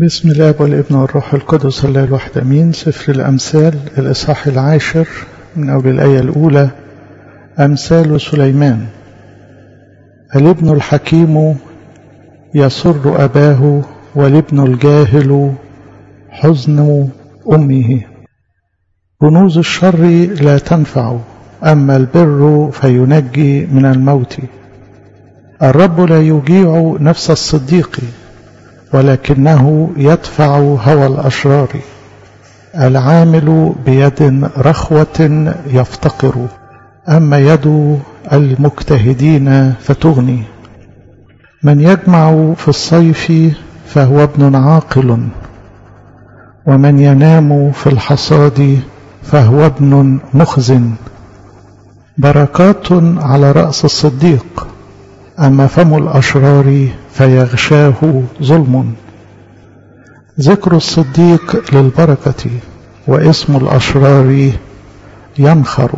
بسم الله والابن والروح القدس الله الواحد امين سفر الامثال الاصحاح العاشر من اول الايه الاولى امثال سليمان الابن الحكيم يسر اباه والابن الجاهل حزن امه كنوز الشر لا تنفع اما البر فينجي من الموت الرب لا يجيع نفس الصديق ولكنه يدفع هوى الأشرار العامل بيد رخوة يفتقر أما يد المجتهدين فتغني من يجمع في الصيف فهو ابن عاقل ومن ينام في الحصاد فهو ابن مخزن بركات على رأس الصديق أما فم الأشرار فيغشاه ظلم ذكر الصديق للبركة واسم الأشرار ينخر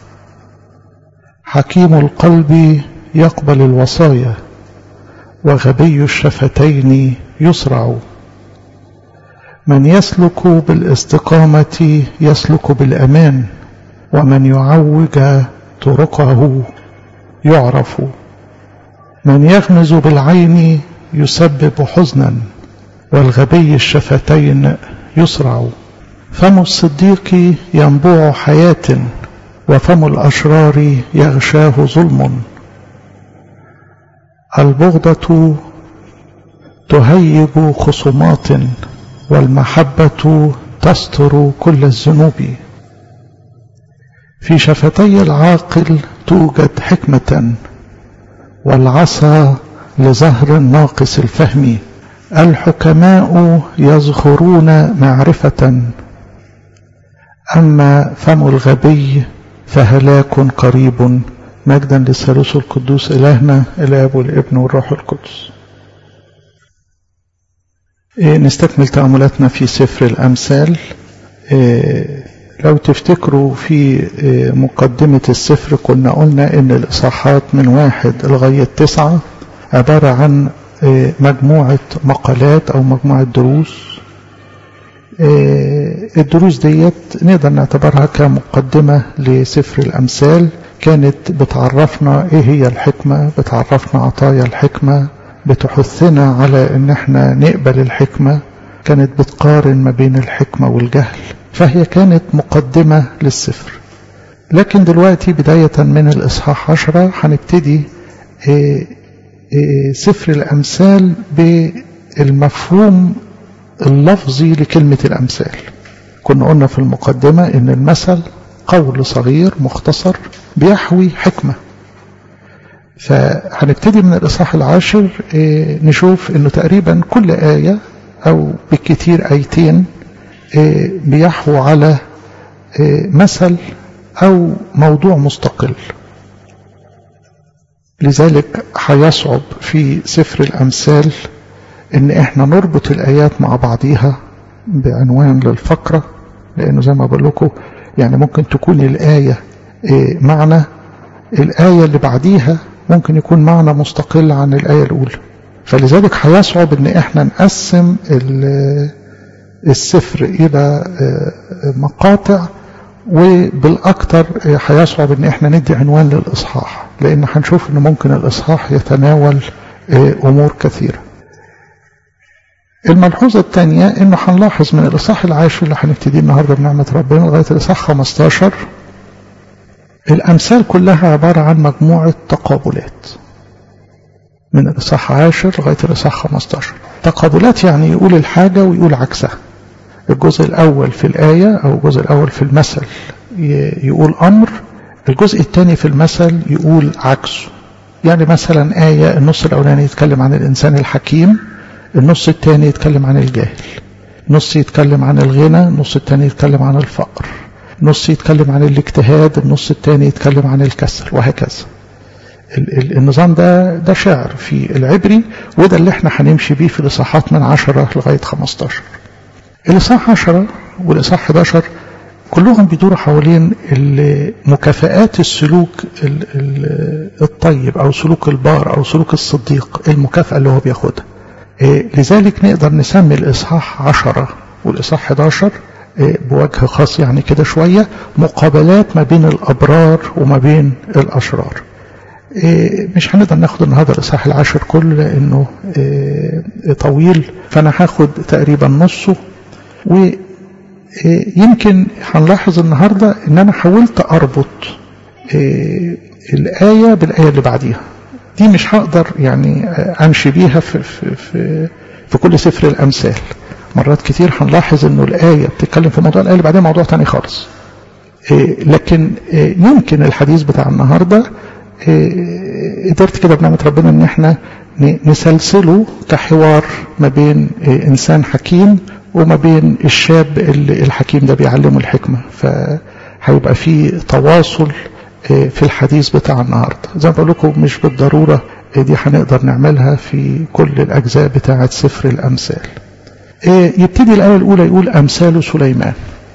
حكيم القلب يقبل الوصايا وغبي الشفتين يسرع من يسلك بالاستقامة يسلك بالأمان ومن يعوج طرقه يعرف من يغمز بالعين يسبب حزنا والغبي الشفتين يسرع فم الصديق ينبوع حياة وفم الأشرار يغشاه ظلم البغضة تهيج خصومات والمحبة تستر كل الذنوب في شفتي العاقل توجد حكمة والعصا لزهر ناقص الفهم الحكماء يزخرون معرفة أما فم الغبي فهلاك قريب مجدا للثالوث القدوس إلهنا الآب والابن والروح القدس إيه نستكمل تأملاتنا في سفر الأمثال إيه لو تفتكروا في مقدمة السفر كنا قلنا ان الاصحاحات من واحد لغاية تسعة عبارة عن مجموعة مقالات او مجموعة دروس الدروس ديت نقدر نعتبرها كمقدمة لسفر الامثال كانت بتعرفنا ايه هي الحكمة بتعرفنا عطايا الحكمة بتحثنا على ان احنا نقبل الحكمة كانت بتقارن ما بين الحكمة والجهل فهي كانت مقدمة للسفر لكن دلوقتي بداية من الإصحاح عشرة هنبتدي سفر الأمثال بالمفهوم اللفظي لكلمة الأمثال كنا قلنا في المقدمة إن المثل قول صغير مختصر بيحوي حكمة فهنبتدي من الإصحاح العاشر نشوف إنه تقريبا كل آية أو بالكثير آيتين بيحووا على مثل أو موضوع مستقل لذلك هيصعب في سفر الأمثال إن إحنا نربط الآيات مع بعضيها بعنوان للفقرة لأنه زي ما بقول لكم يعني ممكن تكون الآية معنى الآية اللي بعديها ممكن يكون معنى مستقل عن الآية الأولى فلذلك هيصعب إن إحنا نقسم السفر إلى مقاطع وبالأكثر هيصعب إن إحنا ندي عنوان للإصحاح لأن هنشوف إن ممكن الإصحاح يتناول أمور كثيرة. الملحوظة الثانية إنه هنلاحظ من الإصحاح العاشر اللي هنبتدي النهارده بنعمة ربنا لغاية الإصحاح 15 الأمثال كلها عبارة عن مجموعة تقابلات. من الإصحاح عاشر لغاية الإصحاح 15 تقابلات يعني يقول الحاجة ويقول عكسها الجزء الأول في الآية أو الجزء الأول في المثل يقول أمر الجزء الثاني في المثل يقول عكسه يعني مثلا آية النص الأولاني يتكلم عن الإنسان الحكيم النص الثاني يتكلم عن الجاهل نص يتكلم عن الغنى النص الثاني يتكلم عن الفقر نص يتكلم عن الاجتهاد النص الثاني يتكلم عن الكسل وهكذا النظام ده ده شعر في العبري وده اللي احنا هنمشي بيه في الاصحاحات من 10 لغايه 15 الاصحاح 10 والاصحاح 11 كلهم بيدوروا حوالين مكافآت السلوك الطيب او سلوك البار او سلوك الصديق المكافأة اللي هو بياخدها لذلك نقدر نسمي الإصحاح عشرة والإصحاح 11 بوجه خاص يعني كده شوية مقابلات ما بين الأبرار وما بين الأشرار مش هنقدر ناخد النهارده الإصحاح العاشر كله لأنه طويل فأنا هاخد تقريبا نصه ويمكن هنلاحظ النهارده إن أنا حاولت أربط الآية بالآية اللي بعديها دي مش هقدر يعني أمشي بيها في, في, في, في كل سفر الأمثال مرات كتير هنلاحظ انه الآية بتتكلم في موضوع الآية اللي بعدين موضوع تاني خالص إيه لكن إيه يمكن الحديث بتاع النهاردة إيه قدرت كده بنعمة ربنا ان احنا نسلسله كحوار ما بين انسان حكيم وما بين الشاب اللي الحكيم ده بيعلمه الحكمة فهيبقى في تواصل في الحديث بتاع النهاردة زي ما بقول لكم مش بالضرورة دي هنقدر نعملها في كل الأجزاء بتاعة سفر الأمثال يبتدي الآية الأولى يقول أمثال سليمان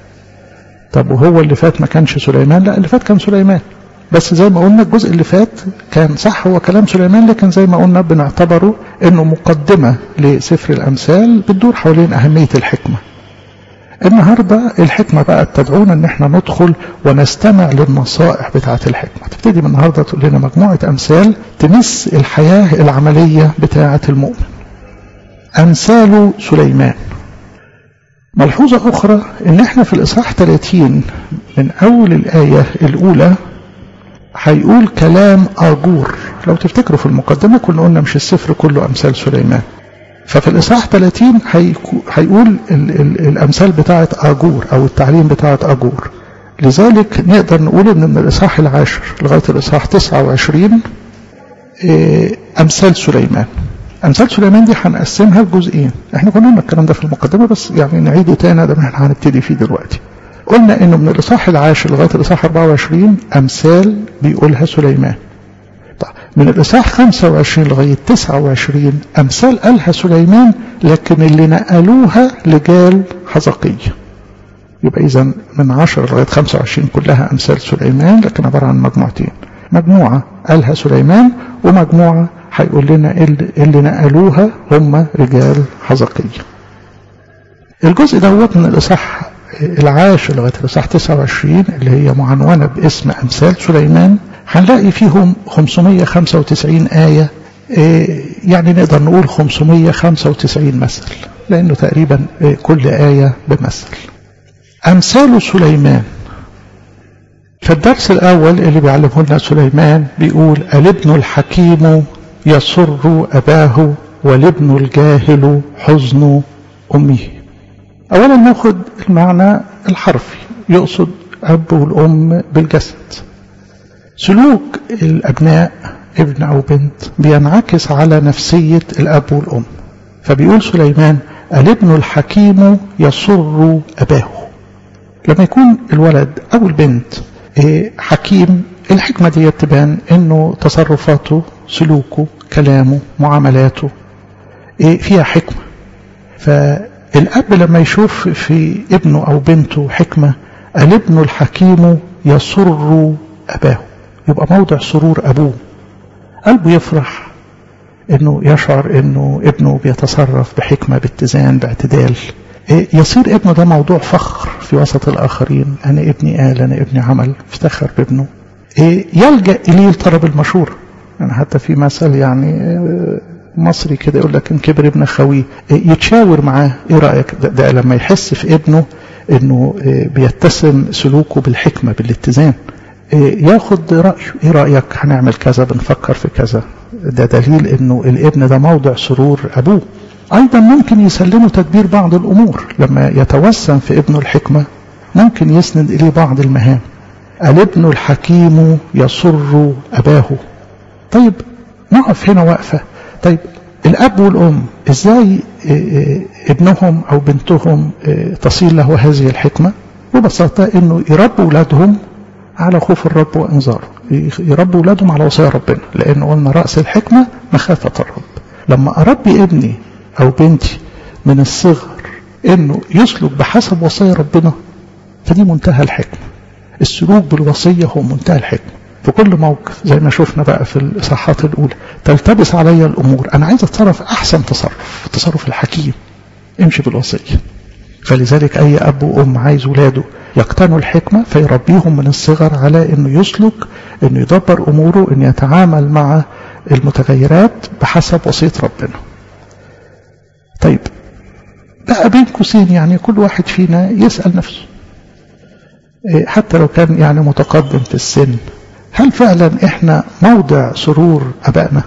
طب وهو اللي فات ما كانش سليمان لا اللي فات كان سليمان بس زي ما قلنا الجزء اللي فات كان صح هو كلام سليمان لكن زي ما قلنا بنعتبره انه مقدمة لسفر الأمثال بتدور حوالين أهمية الحكمة النهاردة الحكمة بقى تدعونا ان احنا ندخل ونستمع للنصائح بتاعة الحكمة تبتدي من النهاردة تقول لنا مجموعة أمثال تمس الحياة العملية بتاعة المؤمن أمثال سليمان ملحوظة أخرى إن إحنا في الإصحاح 30 من أول الآية الأولى هيقول كلام آجور لو تفتكروا في المقدمة كنا قلنا مش السفر كله أمثال سليمان ففي الإصحاح 30 هيقول ال ال الأمثال بتاعة آجور أو التعليم بتاعة آجور لذلك نقدر نقول إن من الإصحاح العاشر لغاية الإصحاح 29 أمثال سليمان أمثال سليمان دي هنقسمها لجزئين احنا كنا قلنا الكلام ده في المقدمة بس يعني نعيده تاني ده احنا هنبتدي فيه دلوقتي قلنا انه من الاصحاح العاشر لغاية الاصحاح 24 امثال بيقولها سليمان طيب من الاصحاح 25 لغاية 29 امثال قالها سليمان لكن اللي نقلوها لجال حزقية يبقى اذا من 10 لغاية 25 كلها امثال سليمان لكن عبارة عن مجموعتين مجموعة قالها سليمان ومجموعة هيقول لنا اللي نقلوها هم رجال حزقية الجزء دوت من الإصحاح العاشر لغاية الإصحاح 29 اللي هي معنونة باسم أمثال سليمان هنلاقي فيهم 595 آية يعني نقدر نقول 595 مثل لأنه تقريبا كل آية بمثل أمثال سليمان فالدرس الأول اللي بيعلمه لنا سليمان بيقول الابن الحكيم يسر أباه والابن الجاهل حزن أمه أولا ناخد المعنى الحرفي يقصد أب والأم بالجسد سلوك الأبناء ابن أو بنت بينعكس على نفسية الأب والأم فبيقول سليمان الابن الحكيم يسر أباه لما يكون الولد أو البنت حكيم الحكمة دي تبان انه تصرفاته سلوكه كلامه معاملاته فيها حكمة فالأب لما يشوف في ابنه أو بنته حكمة الابن الحكيم يسر أباه يبقى موضع سرور أبوه قلبه يفرح انه يشعر انه ابنه بيتصرف بحكمة باتزان باعتدال يصير ابنه ده موضوع فخر في وسط الآخرين أنا ابني قال أنا ابني عمل افتخر بابنه يلجأ إليه الطلب المشهور يعني حتى في مثل يعني مصري كده يقول لك إن كبر ابن خويه يتشاور معاه إيه رأيك ده, ده لما يحس في ابنه إنه بيتسم سلوكه بالحكمة بالاتزان ياخد رأيه إيه رأيك هنعمل كذا بنفكر في كذا ده دليل إنه الابن ده موضع سرور أبوه أيضا ممكن يسلمه تدبير بعض الأمور لما يتوسم في ابنه الحكمة ممكن يسند إليه بعض المهام الابن الحكيم يسر أباه طيب نقف هنا وقفة طيب الأب والأم إزاي ابنهم أو بنتهم تصير له هذه الحكمة ببساطة أنه يربوا أولادهم على خوف الرب وإنذاره يربوا أولادهم على وصايا ربنا لأن قلنا رأس الحكمة مخافة الرب لما أربي ابني أو بنتي من الصغر إنه يسلك بحسب وصايا ربنا فدي منتهى الحكمة السلوك بالوصية هو منتهى الحكمة في كل موقف زي ما شفنا بقى في الإصحاحات الأولى تلتبس علي الأمور أنا عايز أتصرف أحسن تصرف التصرف الحكيم امشي بالوصية فلذلك أي أب وأم عايز ولاده يقتنوا الحكمة فيربيهم من الصغر على أنه يسلك أنه يدبر أموره أنه يتعامل مع المتغيرات بحسب وصية ربنا طيب بقى بين قوسين يعني كل واحد فينا يسأل نفسه حتى لو كان يعني متقدم في السن هل فعلا احنا موضع سرور ابائنا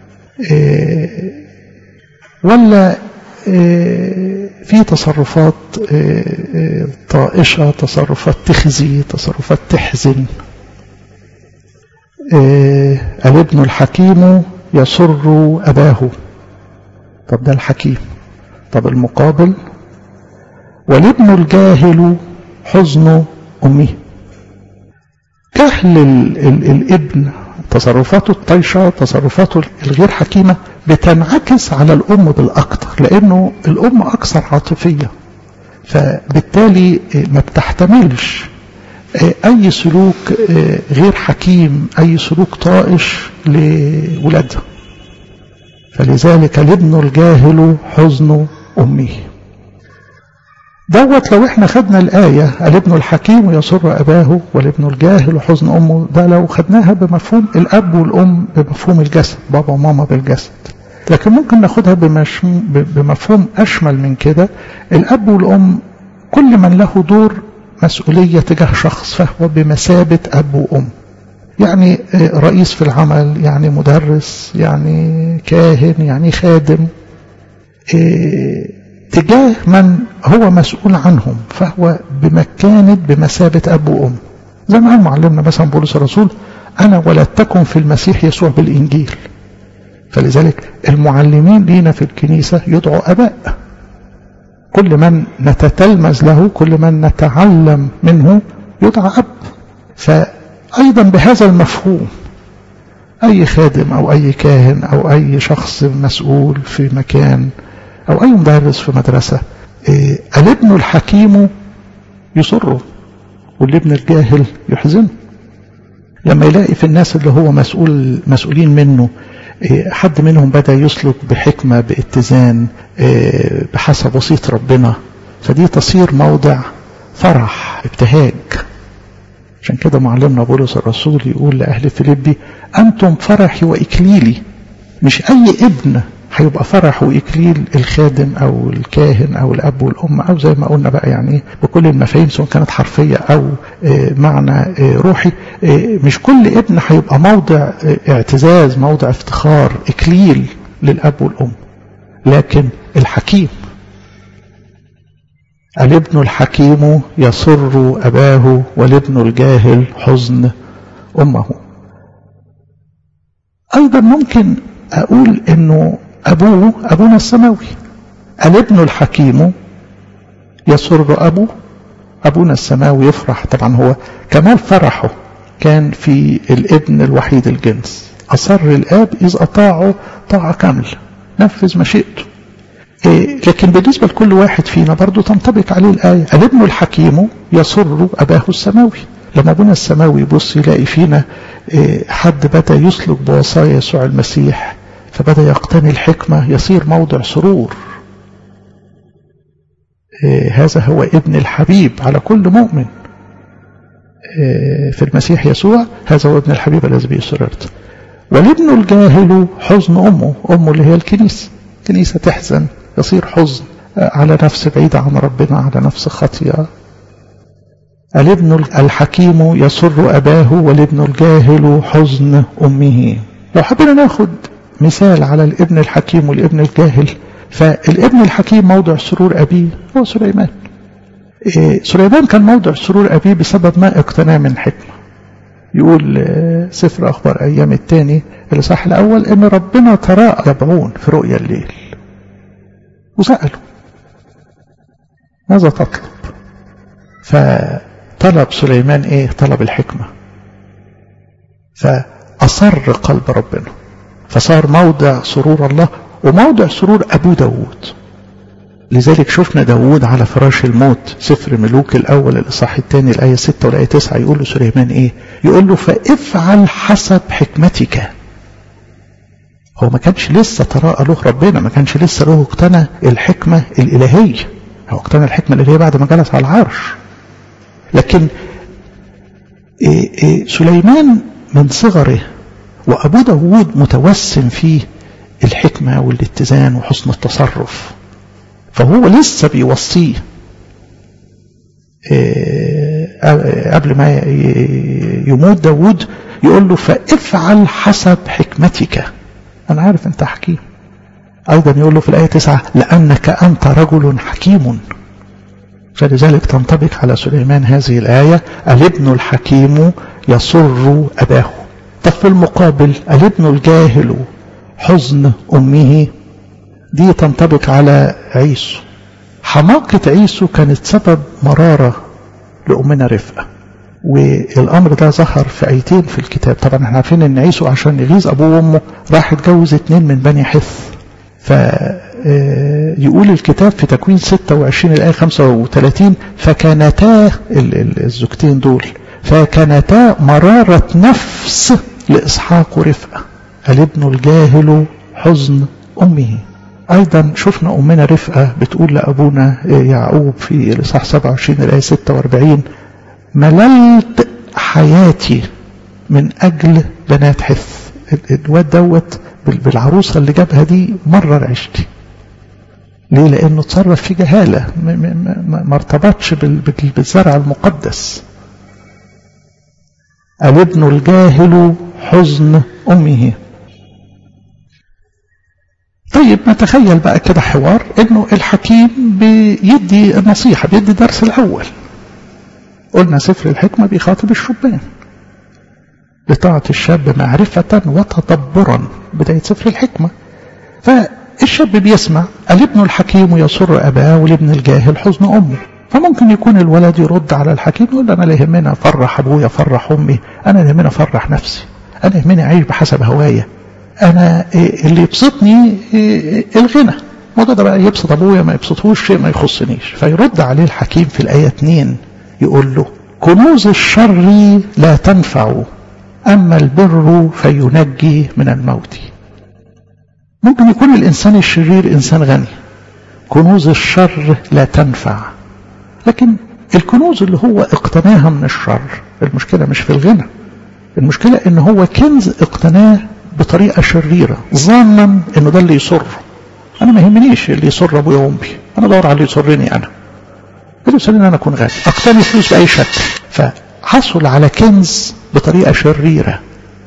ولا في تصرفات طائشة تصرفات تخزي تصرفات تحزن الابن الحكيم يسر أباه طب ده الحكيم طب المقابل والابن الجاهل حزن أمه جهل ال ال الابن تصرفاته الطيشة تصرفاته الغير حكيمة بتنعكس على الأم بالأكثر لأنه الأم أكثر عاطفية فبالتالي ما بتحتملش أي سلوك غير حكيم أي سلوك طائش لولادها فلذلك الابن الجاهل حزن أمه دوت لو احنا خدنا الآية الابن الحكيم يسر أباه والابن الجاهل حزن أمه ده لو خدناها بمفهوم الأب والأم بمفهوم الجسد بابا وماما بالجسد لكن ممكن ناخدها بمفهوم أشمل من كده الأب والأم كل من له دور مسؤولية تجاه شخص فهو بمثابة أب وأم يعني رئيس في العمل يعني مدرس يعني كاهن يعني خادم تجاه من هو مسؤول عنهم فهو بمكانة بمثابة أب وأم زي ما قال معلمنا مثلا بولس الرسول أنا ولدتكم في المسيح يسوع بالإنجيل فلذلك المعلمين لينا في الكنيسة يدعوا أباء كل من نتتلمذ له كل من نتعلم منه يدعى أب فأيضا بهذا المفهوم أي خادم أو أي كاهن أو أي شخص مسؤول في مكان أو أي مدرس في مدرسة إيه الابن الحكيم يسره والابن الجاهل يحزنه لما يلاقي في الناس اللي هو مسؤول مسؤولين منه إيه حد منهم بدأ يسلك بحكمة باتزان إيه بحسب وصية ربنا فدي تصير موضع فرح ابتهاج عشان كده معلمنا بولس الرسول يقول لأهل فيليبي أنتم فرحي وإكليلي مش أي ابن هيبقى فرح وإكليل الخادم أو الكاهن أو الأب والأم أو زي ما قلنا بقى يعني بكل المفاهيم سواء كانت حرفية أو معنى روحي مش كل ابن هيبقى موضع اعتزاز موضع افتخار إكليل للأب والأم لكن الحكيم الابن الحكيم يسر أباه والابن الجاهل حزن أمه أيضا ممكن أقول أنه أبوه أبونا السماوي الابن الحكيم يسر أبوه أبونا السماوي يفرح طبعا هو كمال فرحه كان في الابن الوحيد الجنس أصر الآب إذ أطاعه طاعة كاملة نفذ مشيئته إيه لكن بالنسبة لكل واحد فينا برضو تنطبق عليه الآية الابن الحكيم يسر أباه السماوي لما ابونا السماوي يبص يلاقي فينا إيه حد بدأ يسلك بوصايا يسوع المسيح فبدأ يقتني الحكمة يصير موضع سرور إيه هذا هو ابن الحبيب على كل مؤمن إيه في المسيح يسوع هذا هو ابن الحبيب الذي به سررت والابن الجاهل حزن أمه أمه اللي هي الكنيسة كنيسة تحزن يصير حزن على نفس بعيدة عن ربنا على نفس خطيئة الابن الحكيم يسر أباه والابن الجاهل حزن أمه لو حبينا ناخد مثال على الابن الحكيم والابن الجاهل فالابن الحكيم موضع سرور أبيه هو سليمان إيه سليمان كان موضع سرور أبيه بسبب ما اقتناه من حكمة يقول سفر أخبار أيام الثاني الإصحاح الأول إن ربنا تراءى يبعون في رؤيا الليل وسألوا ماذا تطلب فطلب سليمان إيه طلب الحكمة فأصر قلب ربنا فصار موضع سرور الله وموضع سرور أبو داود لذلك شفنا داود على فراش الموت سفر ملوك الأول الإصحاح الثاني الآية 6 والآية 9 يقول له سليمان إيه يقول له فافعل حسب حكمتك هو ما كانش لسه تراءى له ربنا ما كانش لسه له اقتنى الحكمة الإلهية هو اقتنى الحكمة الإلهية بعد ما جلس على العرش لكن إيه إيه سليمان من صغره وأبو داود متوسم فيه الحكمة والاتزان وحسن التصرف فهو لسه بيوصيه إيه قبل ما يموت داود يقول له فافعل حسب حكمتك أنا عارف أنت حكيم أيضا يقول له في الآية 9 لأنك أنت رجل حكيم فلذلك تنطبق على سليمان هذه الآية الابن الحكيم يسر أباه طب في المقابل الابن الجاهل حزن أمه دي تنطبق على عيسو حماقة عيسو كانت سبب مرارة لأمنا رفقة والأمر ده ظهر في آيتين في الكتاب طبعا احنا عارفين ان عيسو عشان يغيظ أبوه وأمه راح اتجوز اتنين من بني حث فيقول الكتاب في تكوين 26 الآية 35 فكانتا الزوجتين دول فكانتا مرارة نفس لإسحاق ورفقة الابن الجاهل حزن أمه أيضا شفنا أمنا رفقة بتقول لأبونا يعقوب في الإصحاح 27 الآية 46 مللت حياتي من أجل بنات حث الواد دوت بالعروسة اللي جابها دي مرر عشتي ليه لأنه تصرف في جهالة ما ارتبطش بالزرع المقدس الابن الجاهل حزن أمه طيب نتخيل بقى كده حوار انه الحكيم بيدي النصيحة بيدي درس الأول قلنا سفر الحكمة بيخاطب الشبان لطاعة الشاب معرفة وتدبرا بداية سفر الحكمة فالشاب بيسمع الابن الحكيم يسر أباه والابن الجاهل حزن أمه فممكن يكون الولد يرد على الحكيم يقول أنا لا يهمني أفرح أبويا أفرح أمي أنا لا يهمني أفرح نفسي أنا يهمني أعيش بحسب هوايا أنا اللي يبسطني الغنى الموضوع ده بقى يبسط أبويا ما يبسطهوش شيء ما يخصنيش فيرد عليه الحكيم في الآية 2 يقول له كنوز الشر لا تنفع أما البر فينجي من الموت ممكن يكون الإنسان الشرير إنسان غني كنوز الشر لا تنفع لكن الكنوز اللي هو اقتناها من الشر المشكلة مش في الغنى المشكلة ان هو كنز اقتناه بطريقة شريرة ظانا انه ده اللي يسر انا ما يهمنيش اللي يسر ابويا وامي انا بدور على اللي يسرني انا اللي يسرني انا اكون غني اقتني فلوس باي شكل فحصل على كنز بطريقة شريرة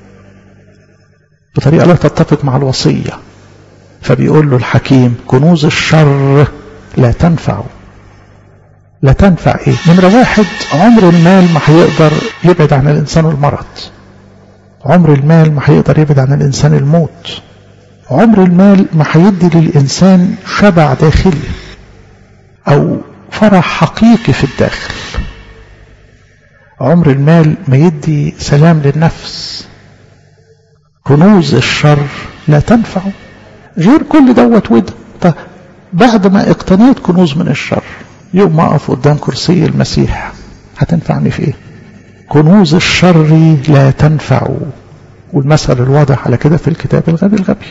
بطريقة لا تتفق مع الوصية فبيقول له الحكيم كنوز الشر لا تنفع لا تنفع ايه نمرة واحد عمر المال ما هيقدر يبعد عن الانسان المرض عمر المال ما هيقدر يبعد عن الانسان الموت عمر المال ما هيدي للانسان شبع داخلي او فرح حقيقي في الداخل عمر المال ما يدي سلام للنفس كنوز الشر لا تنفع غير كل دوت وده طيب بعد ما اقتنيت كنوز من الشر يوم ما اقف قدام كرسي المسيح هتنفعني في ايه كنوز الشر لا تنفع والمثل الواضح على كده في الكتاب الغبي الغبي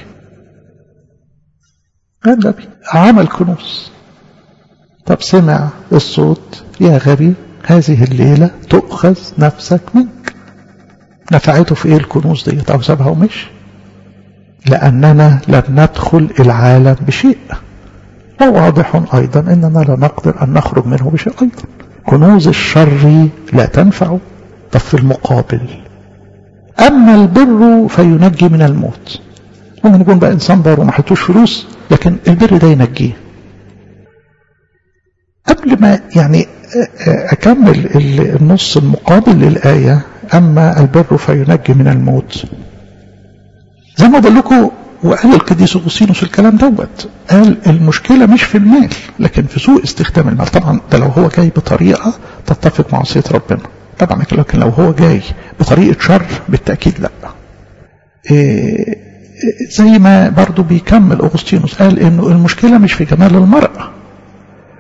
الغبي عمل كنوز طب سمع الصوت يا غبي هذه الليلة تؤخذ نفسك منك نفعته في ايه الكنوز ديت او سابها ومشي لأننا لم ندخل العالم بشيء وواضح أيضا أننا لا نقدر أن نخرج منه بشيء أيضا كنوز الشر لا تنفع طب في المقابل أما البر فينجي من الموت ممكن يكون بقى إنسان بار وما حيتوش فلوس لكن البر ده ينجيه قبل ما يعني أكمل النص المقابل للآية أما البر فينجي من الموت زي ما بقول لكم وقال القديس اغسطينوس الكلام دوت قال المشكله مش في المال لكن في سوء استخدام المال طبعا ده لو هو جاي بطريقه تتفق مع وصيه ربنا طبعا لكن لو هو جاي بطريقه شر بالتاكيد لا إيه زي ما برضو بيكمل اغسطينوس قال انه المشكله مش في جمال المراه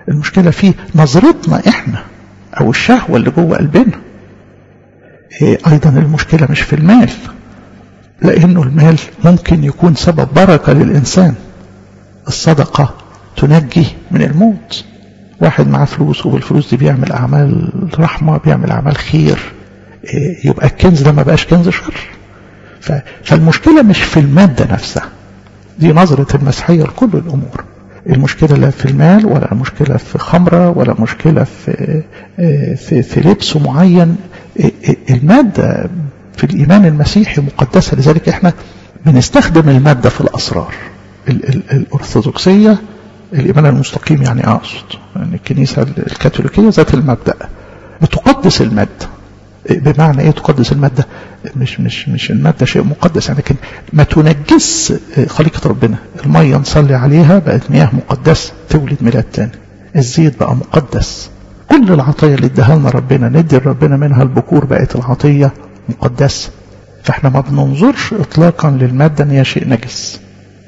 المشكلة في نظرتنا احنا او الشهوة اللي جوه قلبنا إيه ايضا المشكلة مش في المال لانه المال ممكن يكون سبب بركة للانسان الصدقة تنجي من الموت واحد معاه فلوس وبالفلوس دي بيعمل اعمال رحمة بيعمل اعمال خير إيه يبقى الكنز ده ما بقاش كنز شر فالمشكلة مش في المادة نفسها دي نظرة المسيحية لكل الأمور المشكلة لا في المال ولا المشكلة في خمرة ولا مشكلة في في, في لبس معين المادة في الإيمان المسيحي مقدسة لذلك احنا بنستخدم المادة في الأسرار ال ال الأرثوذكسية الإيمان المستقيم يعني أقصد يعني الكنيسة الكاثوليكية ذات المبدأ بتقدس المادة بمعنى ايه تقدس المادة مش مش مش المادة شيء مقدس يعني لكن ما تنجس خليقة ربنا المية نصلي عليها بقت مياه مقدسة تولد ميلاد تاني الزيت بقى مقدس كل العطية اللي اداها لنا ربنا ندي لربنا منها البكور بقت العطية مقدسة فاحنا ما بننظرش اطلاقا للمادة ان هي شيء نجس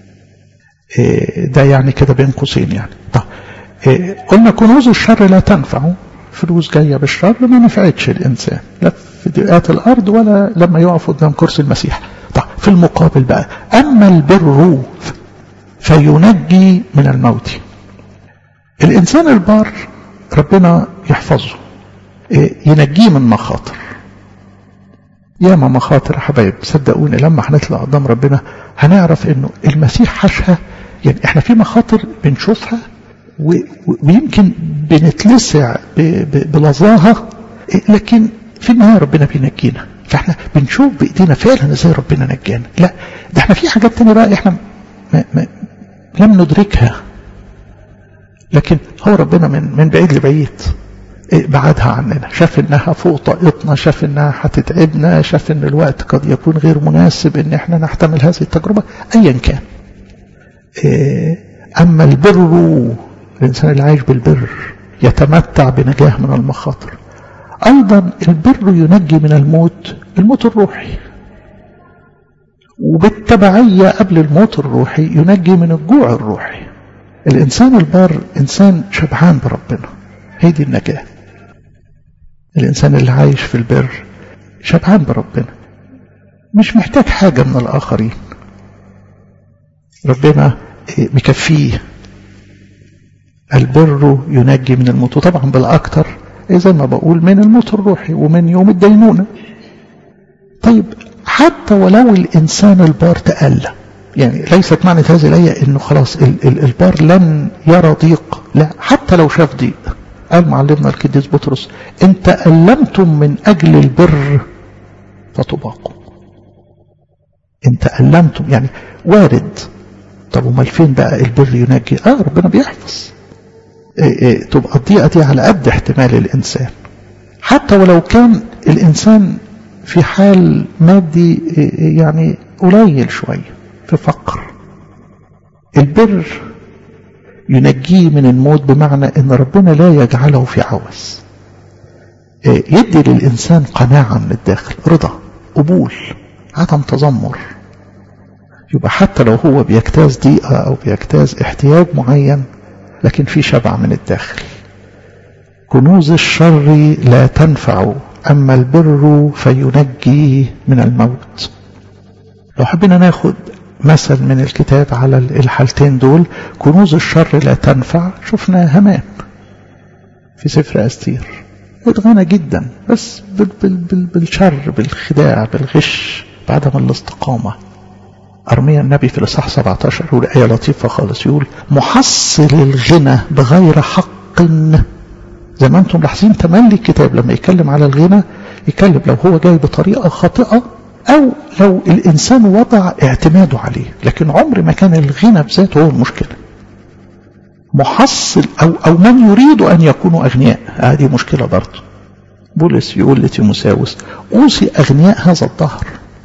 ده يعني كده بين قوسين يعني طب قلنا كنوز الشر لا تنفع فلوس جاية بالشر ما نفعتش الإنسان لا في دقات الأرض ولا لما يقف قدام كرسي المسيح طيب في المقابل بقى أما البر فينجي من الموت الإنسان البار ربنا يحفظه ينجيه من مخاطر ياما مخاطر يا حبايب صدقوني لما هنطلع قدام ربنا هنعرف انه المسيح حشها يعني احنا في مخاطر بنشوفها ويمكن بنتلسع بلظاها لكن في النهاية ربنا بينجينا فاحنا بنشوف بايدينا فعلا ازاي ربنا نجانا لا ده احنا في حاجات تانية بقى احنا ما ما لم ندركها لكن هو ربنا من من بعيد لبعيد بعدها عننا شاف انها فوق طاقتنا شاف انها هتتعبنا شاف ان الوقت قد يكون غير مناسب ان احنا نحتمل هذه التجربة ايا كان اما البر الإنسان اللي عايش بالبر يتمتع بنجاة من المخاطر أيضا البر ينجي من الموت الموت الروحي وبالتبعية قبل الموت الروحي ينجي من الجوع الروحي الإنسان البار إنسان شبعان بربنا هي دي النجاة الإنسان اللي عايش في البر شبعان بربنا مش محتاج حاجة من الآخرين ربنا مكفيه البر ينجي من الموت وطبعا بالأكثر زي ما بقول من الموت الروحي ومن يوم الدينونة طيب حتى ولو الإنسان البار تألى يعني ليست معنى هذه الآية أنه خلاص البار لن يرى ضيق لا حتى لو شاف ضيق قال معلمنا القديس بطرس إن تألمتم من أجل البر فتباقوا إن تألمتم يعني وارد طب امال فين بقى البر ينجي اه ربنا بيحفظ إيه إيه تبقى الضيقه دي على قد احتمال الانسان حتى ولو كان الانسان في حال مادي إيه يعني قليل شويه في فقر البر ينجيه من الموت بمعنى ان ربنا لا يجعله في عوز يدي للانسان قناعه من الداخل رضا قبول عدم تذمر يبقى حتى لو هو بيجتاز ضيقة أو بيجتاز احتياج معين لكن في شبع من الداخل كنوز الشر لا تنفع أما البر فينجي من الموت لو حبينا ناخد مثل من الكتاب على الحالتين دول كنوز الشر لا تنفع شفنا همان في سفر أستير اتغنى جدا بس بالشر بالخداع بالغش بعدم الاستقامة أرميا النبي في الإصحاح 17 يقول آية لطيفة خالص يقول محصل الغنى بغير حق زي ما أنتم لاحظين تملي الكتاب لما يتكلم على الغنى يتكلم لو هو جاي بطريقة خاطئة أو لو الإنسان وضع اعتماده عليه لكن عمر ما كان الغنى بذاته هو المشكلة محصل أو, أو من يريد أن يكونوا أغنياء هذه مشكلة برضه بولس يقول لتيموساوس أوصي أغنياء هذا الظهر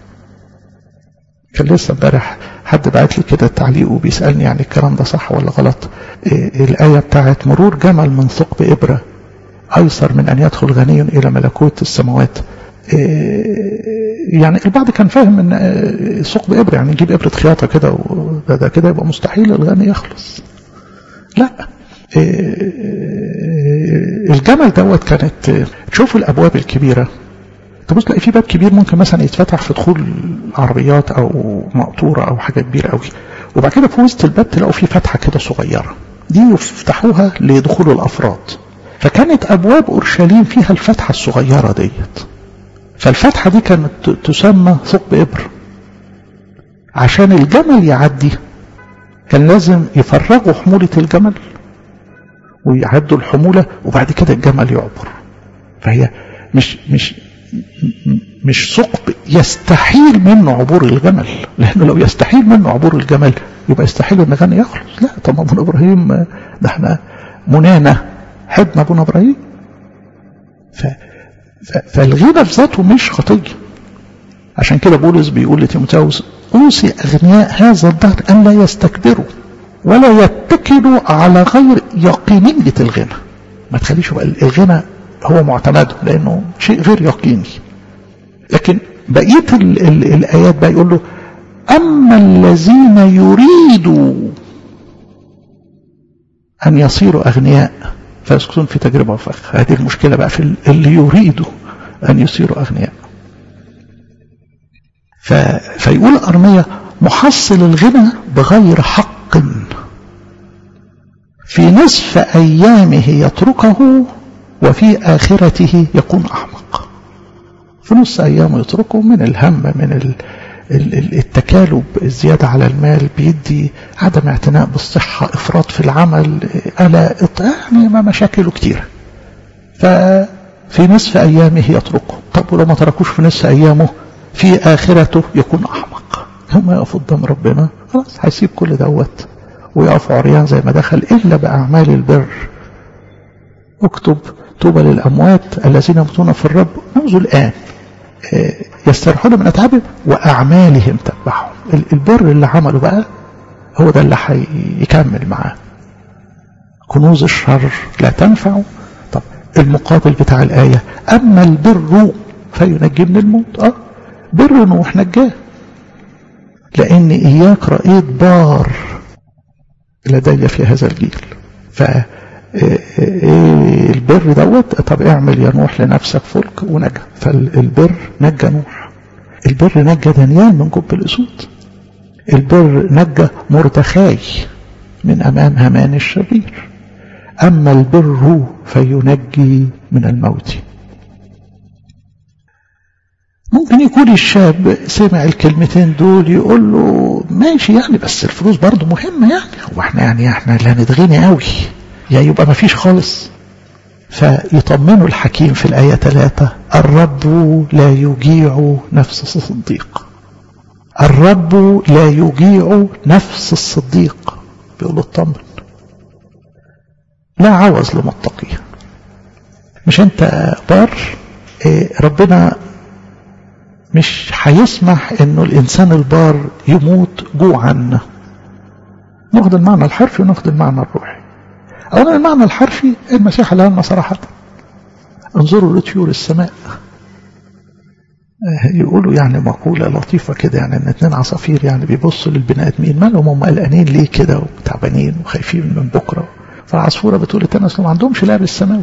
كان لسه امبارح حد بعت لي كده تعليق وبيسالني يعني الكلام ده صح ولا غلط إيه الايه بتاعت مرور جمل من ثقب ابره ايسر من ان يدخل غني الى ملكوت السماوات إيه يعني البعض كان فاهم ان ثقب ابره يعني نجيب ابره خياطه كده وده كده يبقى مستحيل الغني يخلص لا إيه الجمل دوت كانت تشوفوا الابواب الكبيره تبص تلاقي في باب كبير ممكن مثلا يتفتح في دخول عربيات او مقطوره او حاجه كبيره قوي وبعد كده في وسط الباب تلاقوا في فتحه كده صغيره دي يفتحوها لدخول الافراد فكانت ابواب اورشليم فيها الفتحه الصغيره ديت فالفتحه دي كانت تسمى ثقب ابر عشان الجمل يعدي كان لازم يفرغوا حمولة الجمل ويعدوا الحمولة وبعد كده الجمل يعبر فهي مش مش مش ثقب يستحيل منه عبور الجمل لانه لو يستحيل منه عبور الجمل يبقى يستحيل ان غني يخلص لا طب ابونا ابراهيم ده احنا منانا حضن ابونا ابراهيم ف فالغنى في ذاته مش خطيه عشان كده بولس بيقول لتيموثاوس اوصي اغنياء هذا الدهر ان لا يستكبروا ولا يتكلوا على غير يقينيه الغنى ما تخليش الغنى هو معتمده لانه شيء غير يقيني لكن بقيه ال ال الايات بقى يقول له اما الذين يريدوا ان يصيروا اغنياء فيسقطون في تجربه وفخ هذه المشكله بقى في اللي يريدوا ان يصيروا اغنياء ف... فيقول أرمية محصل الغنى بغير حق في نصف أيامه يتركه وفي آخرته يكون أحمق في نص أيامه يتركه من الهم من التكالب الزيادة على المال بيدي عدم اعتناء بالصحة إفراط في العمل ألا يعني ما مشاكله كتير ففي نصف أيامه يتركه طب ولو ما تركوش في نصف أيامه في آخرته يكون أحمق يوم يقف قدام ربنا خلاص هيسيب كل دوت ويقف عريان زي ما دخل إلا بأعمال البر اكتب طوبى للأموات الذين يموتون في الرب منذ الآن يستريحون من أتعابهم وأعمالهم تتبعهم البر اللي عمله بقى هو ده اللي هيكمل معاه كنوز الشر لا تنفع طب المقابل بتاع الآية أما البر فينجي من الموت أه بر نوح نجاه لأن إياك رأيت بار لدي في هذا الجيل ف البر دوت طب اعمل يا نوح لنفسك فلك ونجا فالبر نجى نوح البر نجى دانيال من جب الاسود البر نجى مردخاي من امام هامان الشرير اما البر فينجي من الموت ممكن يكون الشاب سمع الكلمتين دول يقول له ماشي يعني بس الفلوس برضه مهمة يعني هو احنا يعني احنا لا نتغني قوي يا يبقى ما فيش خالص فيطمنوا الحكيم في الآية ثلاثة الرب لا يجيع نفس الصديق الرب لا يجيع نفس الصديق بيقول اطمن لا عوز لمتقي مش انت بار اه ربنا مش هيسمح انه الانسان البار يموت جوعا ناخد المعنى الحرفي وناخد المعنى الروحي اولا المعنى الحرفي المسيح لنا صراحة انظروا لطيور السماء يقولوا يعني مقولة لطيفة كده يعني ان اتنين عصافير يعني بيبصوا للبني ادمين مالهم هم قلقانين ليه كده وتعبانين وخايفين من بكرة فالعصفورة بتقول التاني اصل ما عندهمش لعب السماوي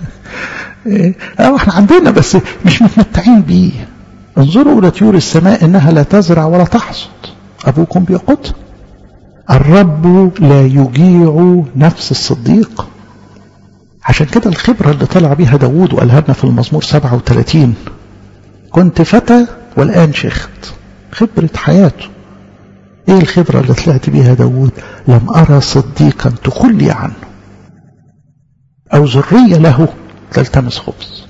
اه احنا عندنا بس مش متمتعين بيه انظروا إلى طيور السماء إنها لا تزرع ولا تحصد أبوكم بيقود الرب لا يجيع نفس الصديق عشان كده الخبرة اللي طلع بيها داوود وقالها لنا في المزمور 37 كنت فتى والآن شيخت خبرة حياته ايه الخبرة اللي طلعت بيها داوود لم أرى صديقا تخلي عنه أو ذرية له تلتمس خبز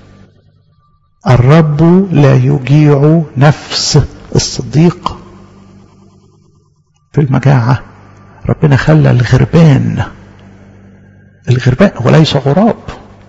الرب لا يجيع نفس الصديق في المجاعة ربنا خلى الغربان الغربان وليس غراب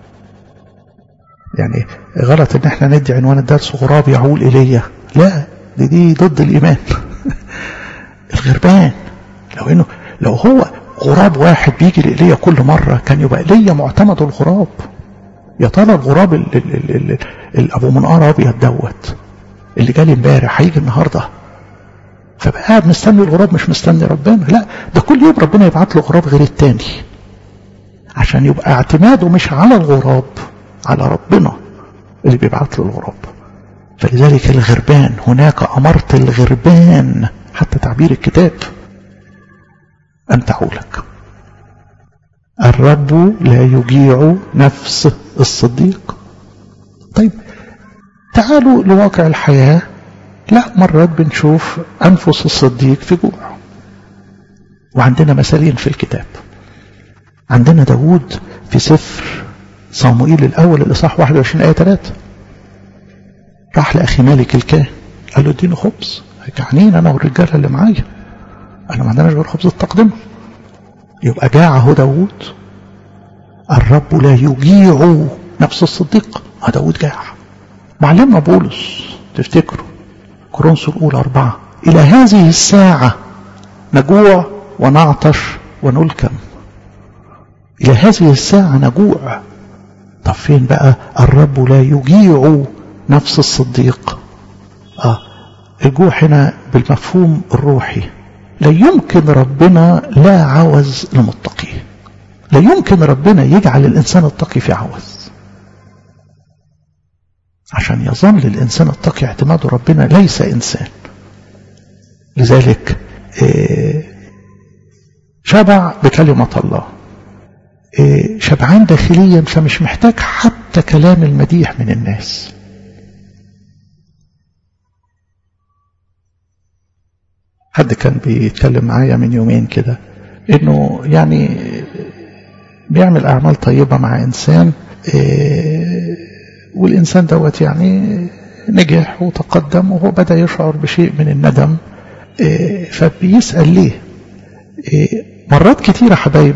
يعني غلط ان احنا ندي عنوان الدرس غراب يعول الي لا دي دي ضد الايمان الغربان لو انه لو هو غراب واحد بيجي لإيليا كل مرة كان يبقى إيليا معتمد الغراب يا ترى الغراب ال ال ال ال ال ابو منقار ابيض دوت اللي جالي امبارح هيجي النهارده فبقى قاعد مستني الغراب مش مستني ربنا لا ده كل يوم ربنا يبعت له غراب غير التاني عشان يبقى اعتماده مش على الغراب على ربنا اللي بيبعت له الغراب فلذلك الغربان هناك أمرت الغربان حتى تعبير الكتاب أن تعولك الرب لا يجيع نفس الصديق طيب تعالوا لواقع الحياة لا مرات بنشوف أنفس الصديق في جوع وعندنا مثالين في الكتاب عندنا داود في سفر صاموئيل الأول الإصحاح 21 آية 3 راح لأخي مالك الكاهن قال له اديني خبز جعانين أنا والرجالة اللي معايا أنا ما عندناش غير خبز التقدمة يبقى جاع هو داود الرب لا يجيع نفس الصديق ما داود جاع معلمنا بولس تفتكروا كورنثوس الأولى أربعة إلى هذه الساعة نجوع ونعطش ونلكم إلى هذه الساعة نجوع طب فين بقى الرب لا يجيع نفس الصديق آه الجوع هنا بالمفهوم الروحي لا يمكن ربنا لا عوز لمتقي لا يمكن ربنا يجعل الإنسان التقي في عوز عشان يظل الإنسان التقي اعتماد ربنا ليس إنسان لذلك شبع بكلمة الله شبعان داخليا فمش محتاج حتى كلام المديح من الناس حد كان بيتكلم معايا من يومين كده انه يعني بيعمل اعمال طيبة مع انسان والانسان دوت يعني نجح وتقدم وهو بدأ يشعر بشيء من الندم فبيسأل ليه مرات كتيرة حبايب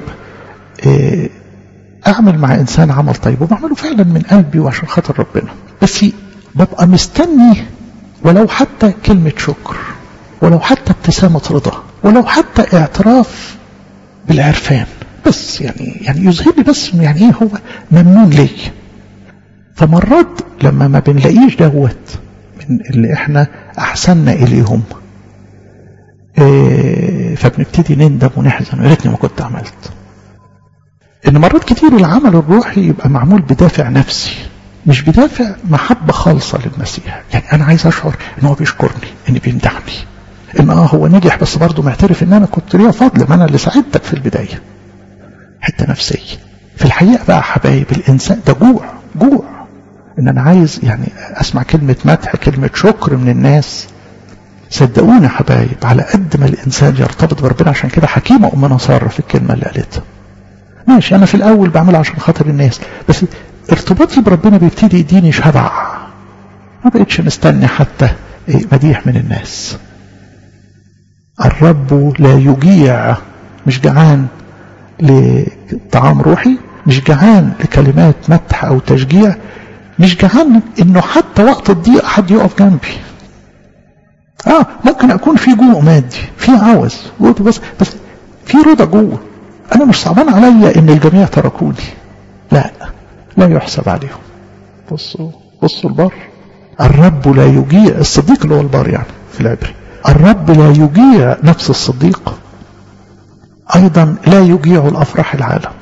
أعمل مع إنسان عمل طيب وبعمله فعلا من قلبي وعشان خاطر ربنا بس ببقى مستني ولو حتى كلمة شكر ولو حتى ابتسامة رضا ولو حتى اعتراف بالعرفان بس يعني يعني يظهر لي بس يعني ايه هو ممنون لي فمرات لما ما بنلاقيش دوت من اللي احنا احسننا اليهم إيه فبنبتدي نندم ونحزن يا ريتني ما كنت عملت ان مرات كتير العمل الروحي يبقى معمول بدافع نفسي مش بدافع محبة خالصة للمسيح يعني انا عايز اشعر ان هو بيشكرني ان بيمدحني ان اه هو نجح بس برضه معترف ان انا كنت ليا فضل ما انا اللي ساعدتك في البداية حتة نفسية في الحقيقة بقى حبايب الانسان ده جوع جوع ان انا عايز يعني اسمع كلمة مدح كلمة شكر من الناس صدقوني يا حبايب على قد ما الانسان يرتبط بربنا عشان كده حكيمة امنا سارة في الكلمة اللي قالتها ماشي انا في الاول بعملها عشان خاطر الناس بس ارتباطي بربنا بيبتدي يديني شبع ما بقتش مستني حتى مديح من الناس الرب لا يجيع مش جعان لطعام روحي مش جعان لكلمات مدح او تشجيع مش جعان انه حتى وقت الضيق حد يقف جنبي اه ممكن اكون في جوع مادي في عوز بس بس في رضا جوه انا مش صعبان عليا ان الجميع تركوني لا لا يحسب عليهم بصوا بصوا البر الرب لا يجيع الصديق اللي هو البر يعني في العبري الرب لا يجيع نفس الصديق ايضا لا يجيع الافراح العالم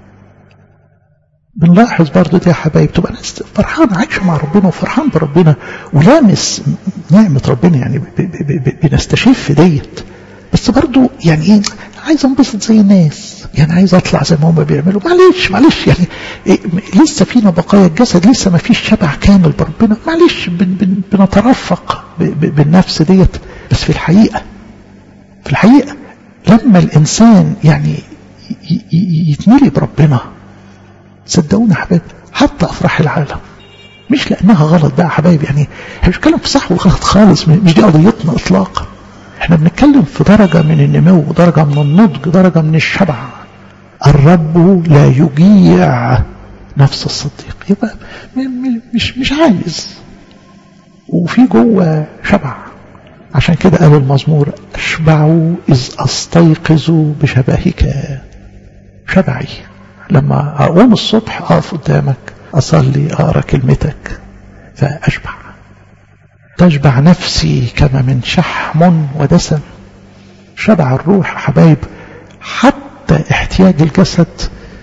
بنلاحظ برضه دي يا حبايب تبقى ناس فرحان عايشه مع ربنا وفرحان بربنا ولامس نعمه ربنا يعني بنستشف ديت بس برضه يعني ايه عايز انبسط زي الناس يعني عايز اطلع زي ما هم بيعملوا معلش معلش يعني إيه لسه فينا بقايا الجسد لسه ما فيش شبع كامل بربنا معلش بن بن بنترفق بالنفس ديت بس في الحقيقه في الحقيقه لما الانسان يعني يتملي بربنا صدقونا حبايب حتى افراح العالم مش لانها غلط بقى حبايب يعني احنا مش بنتكلم في صح وغلط خالص مش دي قضيتنا اطلاقا احنا بنتكلم في درجة من النمو درجة من النضج درجة من الشبع الرب لا يجيع نفس الصديق يبقى مش مش عايز وفي جوه شبع عشان كده قال المزمور اشبع اذ استيقظ بشبهك شبعي لما اقوم الصبح اقف قدامك اصلي اقرا كلمتك فاشبع تشبع نفسي كما من شحم ودسم شبع الروح حبايب حتى احتياج الجسد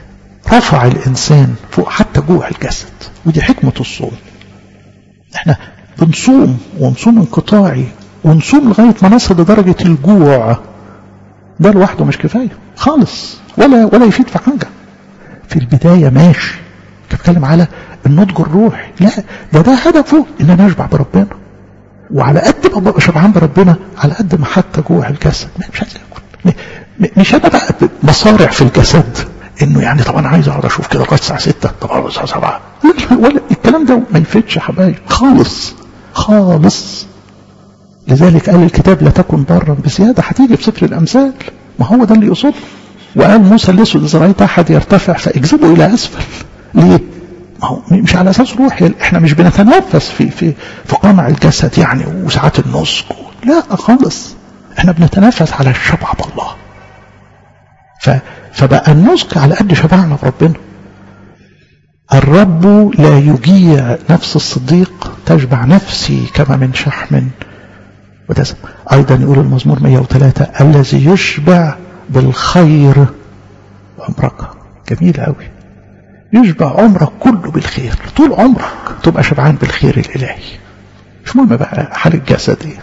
رفع الإنسان فوق حتى جوع الجسد ودي حكمة الصوم احنا بنصوم ونصوم انقطاعي ونصوم لغاية ما نصل لدرجة الجوع ده لوحده مش كفاية خالص ولا ولا يفيد في حاجة في البداية ماشي بتكلم على النضج الروحي لا ده ده هدفه ان انا اشبع بربنا وعلى قد ما ببقى شبعان بربنا على قد ما حتى جوع الجسد مش عايز اكل مش انا بقى بصارع في الجسد انه يعني طب انا عايز اقعد اشوف كده لغايه الساعه 6 طب اقعد الساعه 7 ولا الكلام ده ما يفيدش يا حبايبي خالص خالص لذلك قال الكتاب لا تكن ضارا بزياده هتيجي في سفر الامثال ما هو ده اللي يقصده وقال موسى الاسود اذا رايت احد يرتفع فاجذبه الى اسفل ليه؟ ما هو مش على اساس روحي احنا مش بنتنافس في في في قمع الجسد يعني وساعات النسك لا خالص احنا بنتنافس على الشبع بالله ف فبقى النسك على قد شبعنا بربنا الرب لا يجيع نفس الصديق تشبع نفسي كما من شحم ودسم أيضا يقول المزمور 103 الذي يشبع بالخير عمرك جميل قوي يشبع عمرك كله بالخير طول عمرك تبقى شبعان بالخير الإلهي مش مهم بقى حال الجسد ايه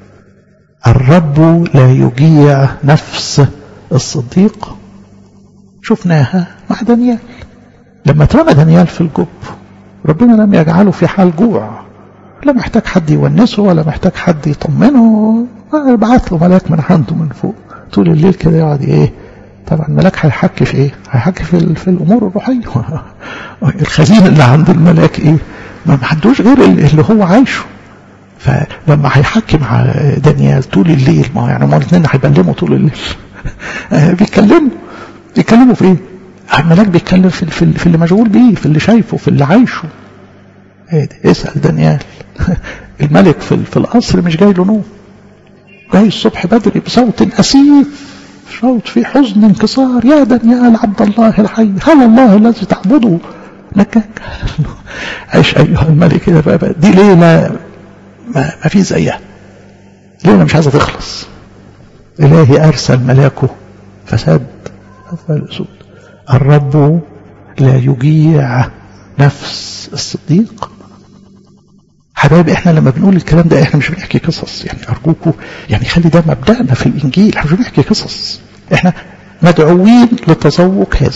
الرب لا يجيع نفس الصديق شفناها مع دانيال لما اترمى دانيال في الجب ربنا لم يجعله في حال جوع لا محتاج حد يونسه ولا محتاج حد يطمنه بعت له ملاك من عنده من فوق طول الليل كده يقعد ايه طبعا الملاك هيحكي في ايه هيحكي في, في الامور الروحيه الخزين اللي عند الملاك ايه ما عندوش غير اللي هو عايشه فلما هيحكي مع دانيال طول الليل ما يعني ما الاثنين هيبلموا طول الليل بيتكلموا بيتكلموا في ايه الملاك بيتكلم في, في, في اللي مشغول بيه في اللي شايفه في اللي عايشه ايه اسال دانيال الملك في, في القصر مش جاي له نوم جاي الصبح بدري بصوت اسيف صوت في حزن انكسار يا دانيال عبد الله الحي هل الله الذي تعبده لك عيش ايها الملك كده بقى دي ليله ما, ما في زيها ليله مش عايزه تخلص الهي ارسل ملاكه فساد الاسود الرب لا يجيع نفس الصديق حبايبي احنا لما بنقول الكلام ده احنا مش بنحكي قصص يعني ارجوكم يعني خلي ده مبدأنا في الانجيل احنا مش بنحكي قصص احنا مدعوين لتذوق هذا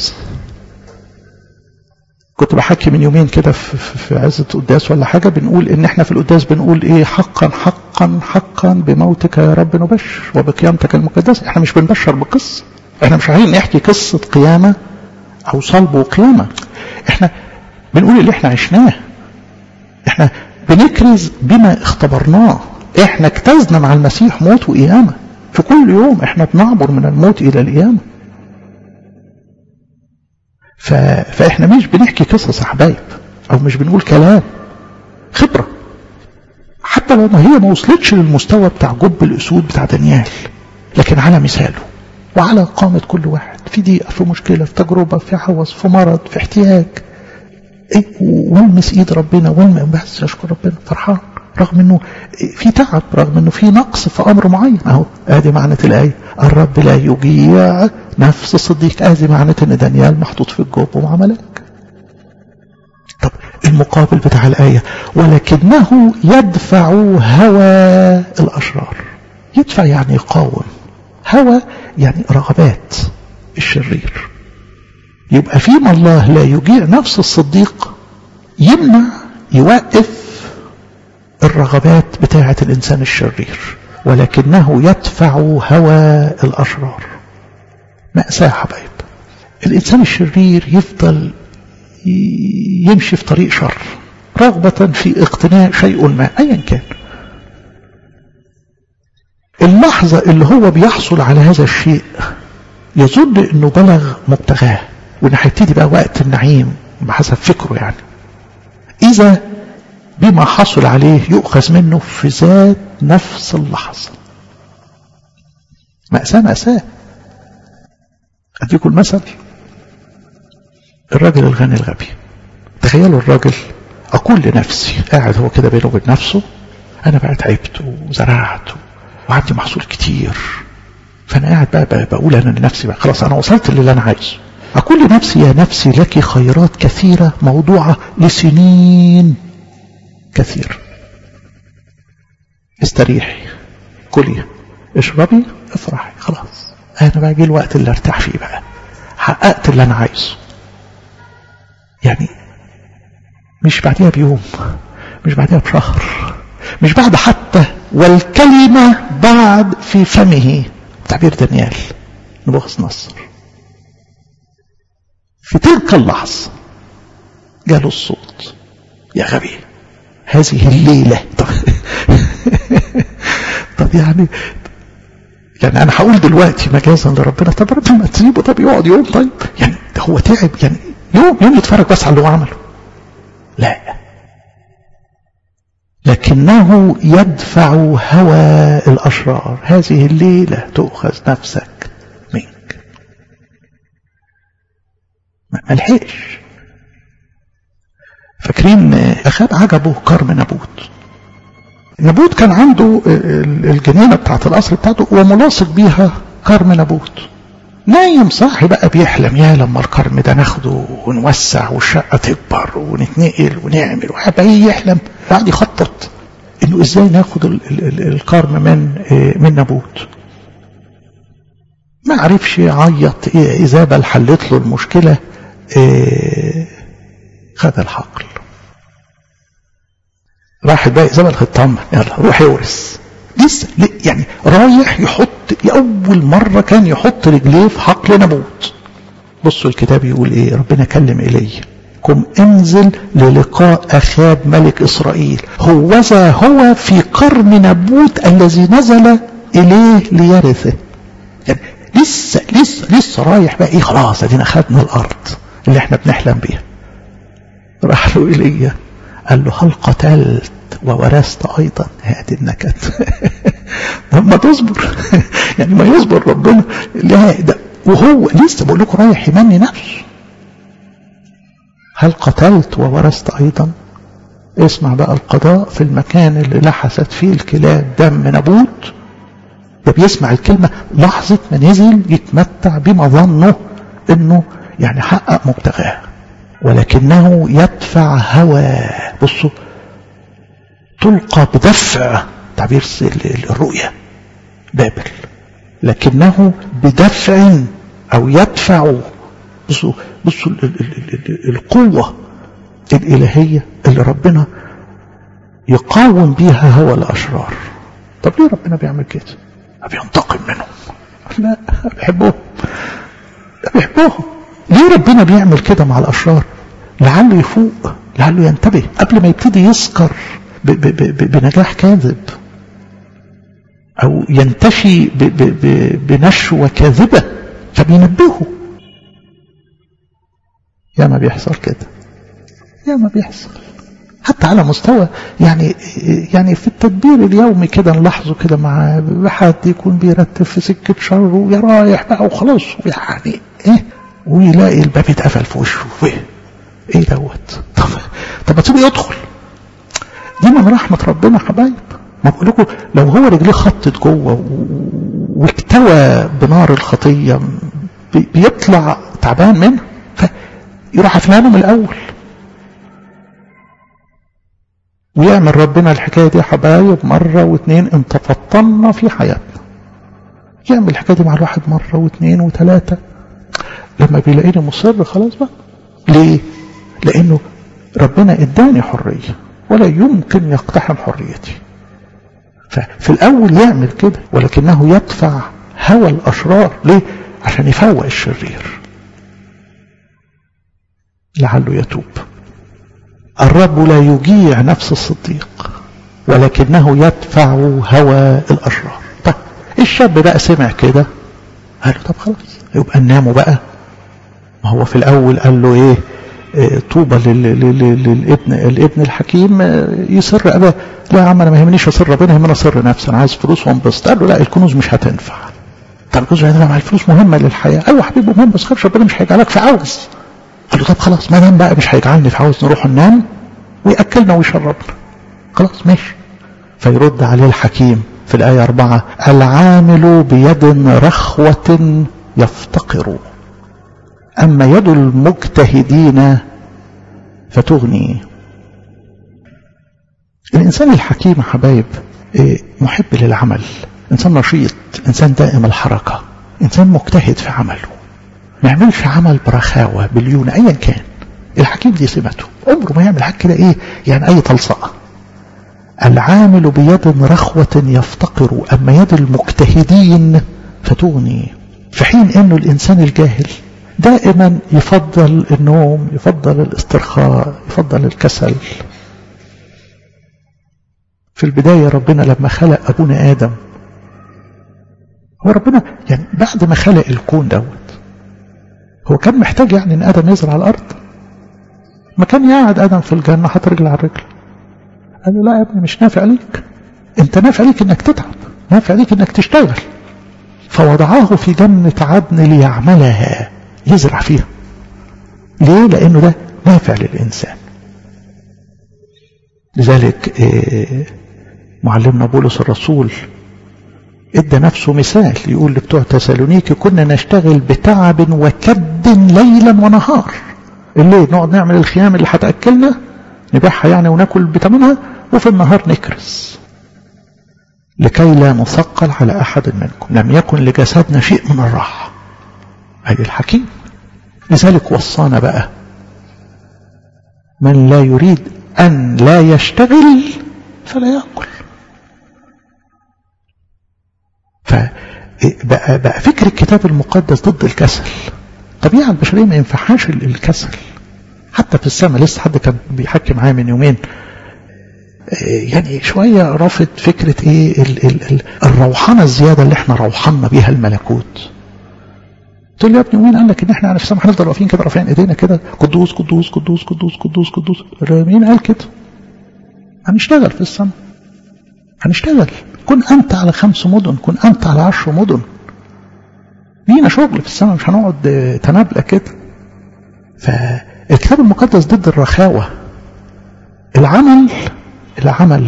كنت بحكي من يومين كده في, في عزة قداس ولا حاجة بنقول ان احنا في القداس بنقول ايه حقا حقا حقا بموتك يا رب نبشر وبقيامتك المقدسة احنا مش بنبشر بقصة احنا مش عايزين نحكي قصة قيامة او صلب وقيامة احنا بنقول اللي احنا عشناه احنا بنكرز بما اختبرناه احنا اجتزنا مع المسيح موت وقيامة في كل يوم احنا بنعبر من الموت الى القيامة ف... فاحنا مش بنحكي قصص يا حبايب او مش بنقول كلام خبرة حتى لو ما هي ما وصلتش للمستوى بتاع جب الاسود بتاع دانيال لكن على مثاله وعلى قامة كل واحد في ضيقة في مشكلة في تجربة في عوز في مرض في احتياج ايه والمس ايد ربنا والمس بس اشكر ربنا فرحان رغم انه في تعب رغم انه في نقص في امر معين اهو ادي معنى الايه الرب لا يجيع نفس الصديق ادي معنى ان دانيال محطوط في الجوب ومع ملاك طب المقابل بتاع الايه ولكنه يدفع هوى الاشرار يدفع يعني يقاوم هوى يعني رغبات الشرير يبقى فيما الله لا يجيع نفس الصديق يمنع يوقف الرغبات بتاعة الإنسان الشرير ولكنه يدفع هوى الأشرار مأساة حبايب الإنسان الشرير يفضل يمشي في طريق شر رغبة في اقتناء شيء ما أيا كان اللحظة اللي هو بيحصل على هذا الشيء يظن انه بلغ مبتغاه وان هيبتدي بقى وقت النعيم بحسب فكره يعني اذا بما حصل عليه يؤخذ منه في ذات نفس اللحظة مأساة مأساة أديكم المثل الراجل الغني الغبي تخيلوا الراجل أقول لنفسي قاعد هو كده بينه وبين نفسه أنا بقى تعبت وزرعت وعندي محصول كتير فأنا قاعد بقى, بقى بقول أنا لنفسي بقى خلاص أنا وصلت للي أنا عايزه أقول لنفسي يا نفسي لك خيرات كثيرة موضوعة لسنين كثير استريحي كلي اشربي افرحي خلاص انا باجي الوقت اللي ارتاح فيه بقى حققت اللي انا عايزه يعني مش بعديها بيوم مش بعديها بشهر مش بعد حتى والكلمة بعد في فمه تعبير دانيال نبوخذ نصر في تلك اللحظة جاله الصوت يا غبي هذه الليلة طب, طب يعني يعني انا هقول دلوقتي مجازا لربنا طب ربنا ما تسيبه طب يقعد يوم طيب يعني ده هو تعب يعني يوم يوم يتفرج بس على اللي هو عمله لا لكنه يدفع هوى الاشرار هذه الليله تؤخذ نفسك منك ما لحقش فاكرين اخاب عجبه كرم نابوت نابوت كان عنده الجنينه بتاعت القصر بتاعته وملاصق بيها كرم نابوت نايم صاحي بقى بيحلم يا لما الكرم ده ناخده ونوسع والشقه تكبر ونتنقل ونعمل وقعد يحلم قاعد يخطط انه ازاي ناخد ال ال ال الكرم من من نابوت ما عرفش يعيط ايزابل حلت له المشكله خد الحقل راح بقى ايزابل تطمن يلا روح يورث لسه يعني رايح يحط لأول مرة كان يحط رجليه في حقل نابوت بصوا الكتاب يقول ايه ربنا كلم ايليا قم انزل للقاء اخاب ملك اسرائيل هوذا هو في قرن نابوت الذي نزل اليه ليرثه يعني لسه لسه لسه رايح بقى ايه خلاص ادينا خدنا الارض اللي احنا بنحلم بيها راح له ايليا قال له هل قتلت وورثت ايضا هذه النكد لما تصبر يعني ما يصبر ربنا لا ده وهو لسه بقول لكم رايح يمني نفسه هل قتلت وورثت ايضا اسمع بقى القضاء في المكان اللي لحست فيه الكلاب دم نابوت ده بيسمع الكلمة لحظة ما نزل يتمتع بما ظنه انه يعني حقق مبتغاه ولكنه يدفع هوى بصوا تلقى بدفع تعبير الرؤية بابل لكنه بدفع او يدفع بصوا بصوا القوة الإلهية اللي ربنا يقاوم بيها هوى الأشرار طب ليه ربنا بيعمل كده بينتقم منهم لا بيحبهم بيحبهم ليه ربنا بيعمل كده مع الأشرار لعله يفوق لعله ينتبه قبل ما يبتدي يسكر ب ب ب بنجاح كاذب أو ينتشي ب ب ب بنشوة كاذبة فبينبهه يا ما بيحصل كده يا ما بيحصل حتى على مستوى يعني يعني في التدبير اليومي كده نلاحظه كده مع حد يكون بيرتب في سكة شر ويا رايح بقى وخلاص يعني ايه ويلاقي الباب اتقفل في وشه ايه ايه دوت طب طب ما تسيبه يدخل دي من رحمة ربنا حبايب ما بقول لكم لو هو رجليه خطت جوه واكتوى بنار الخطية بيطلع تعبان منها فيروح افلانه من الاول ويعمل ربنا الحكاية دي يا حبايب مرة واثنين ان تفطنا في حياتنا يعمل الحكاية دي مع الواحد مرة واثنين وثلاثة لما بيلاقيني مصر خلاص بقى ليه لانه ربنا اداني حرية ولا يمكن يقتحم حريتي ففي الاول يعمل كده ولكنه يدفع هوى الاشرار ليه عشان يفوق الشرير لعله يتوب الرب لا يجيع نفس الصديق ولكنه يدفع هوى الاشرار طيب الشاب بقى سمع كده قال له طب خلاص يبقى نناموا بقى ما هو في الاول قال له ايه, إيه طوبى للابن الابن الحكيم يسر اباه لا يا عم انا ما يهمنيش اسر ربنا يهمني اسر نفسي انا عايز فلوس وانبسط قال له لا الكنوز مش هتنفع طب الكنوز هتنفع مع الفلوس مهمه للحياه ايوه حبيبي مهم بس خافش ربنا مش هيجعلك في عوز قال له طب خلاص ما دام بقى مش هيجعلني في عوز نروح ننام ويأكلنا ويشربنا خلاص ماشي فيرد عليه الحكيم في الآية أربعة العامل بيد رخوة يفتقر أما يد المجتهدين فتغني الإنسان الحكيم يا حبايب محب للعمل إنسان نشيط إنسان دائم الحركة إنسان مجتهد في عمله ما يعملش عمل برخاوة باليونة أيا كان الحكيم دي سمته عمره ما يعمل حاجة كده إيه يعني أي تلصقة العامل بيد رخوة يفتقر أما يد المجتهدين فتغني في حين أنه الإنسان الجاهل دائما يفضل النوم يفضل الاسترخاء يفضل الكسل في البداية ربنا لما خلق أبونا آدم هو ربنا يعني بعد ما خلق الكون دوت هو كان محتاج يعني ان ادم يزرع الارض ما كان يقعد ادم في الجنه حاطط رجل على الرجل قال له لا يا ابني مش نافع ليك انت نافع ليك انك تتعب نافع ليك انك تشتغل فوضعه في جنة عدن ليعملها يزرع فيها ليه لانه ده نافع للانسان لذلك معلمنا بولس الرسول ادى نفسه مثال يقول لبتوع تسالونيكي كنا نشتغل بتعب وكد ليلا ونهار الليل نقعد نعمل الخيام اللي هتاكلنا نبيعها يعني وناكل بثمنها وفي النهار نكرس لكي لا نثقل على احد منكم لم يكن لجسدنا شيء من الراحه اي الحكيم لذلك وصانا بقى من لا يريد ان لا يشتغل فلا ياكل فبقى بقى فكر الكتاب المقدس ضد الكسل الطبيعة البشرية ما ينفعهاش الكسل حتى في السماء لسه حد كان بيحكي معايا من يومين يعني شوية رافض فكرة ايه ال ال ال الروحانة الزيادة اللي احنا روحنا بيها الملكوت تقول لي يا ابني مين قال لك ان احنا في السماء هنفضل واقفين كده رافعين ايدينا كده قدوس قدوس قدوس قدوس قدوس قدوس مين قال كده هنشتغل في السماء هنشتغل كن أنت على خمس مدن كن أنت على عشر مدن لينا شغل في السماء مش هنقعد تنابلة كده فالكتاب المقدس ضد الرخاوة العمل العمل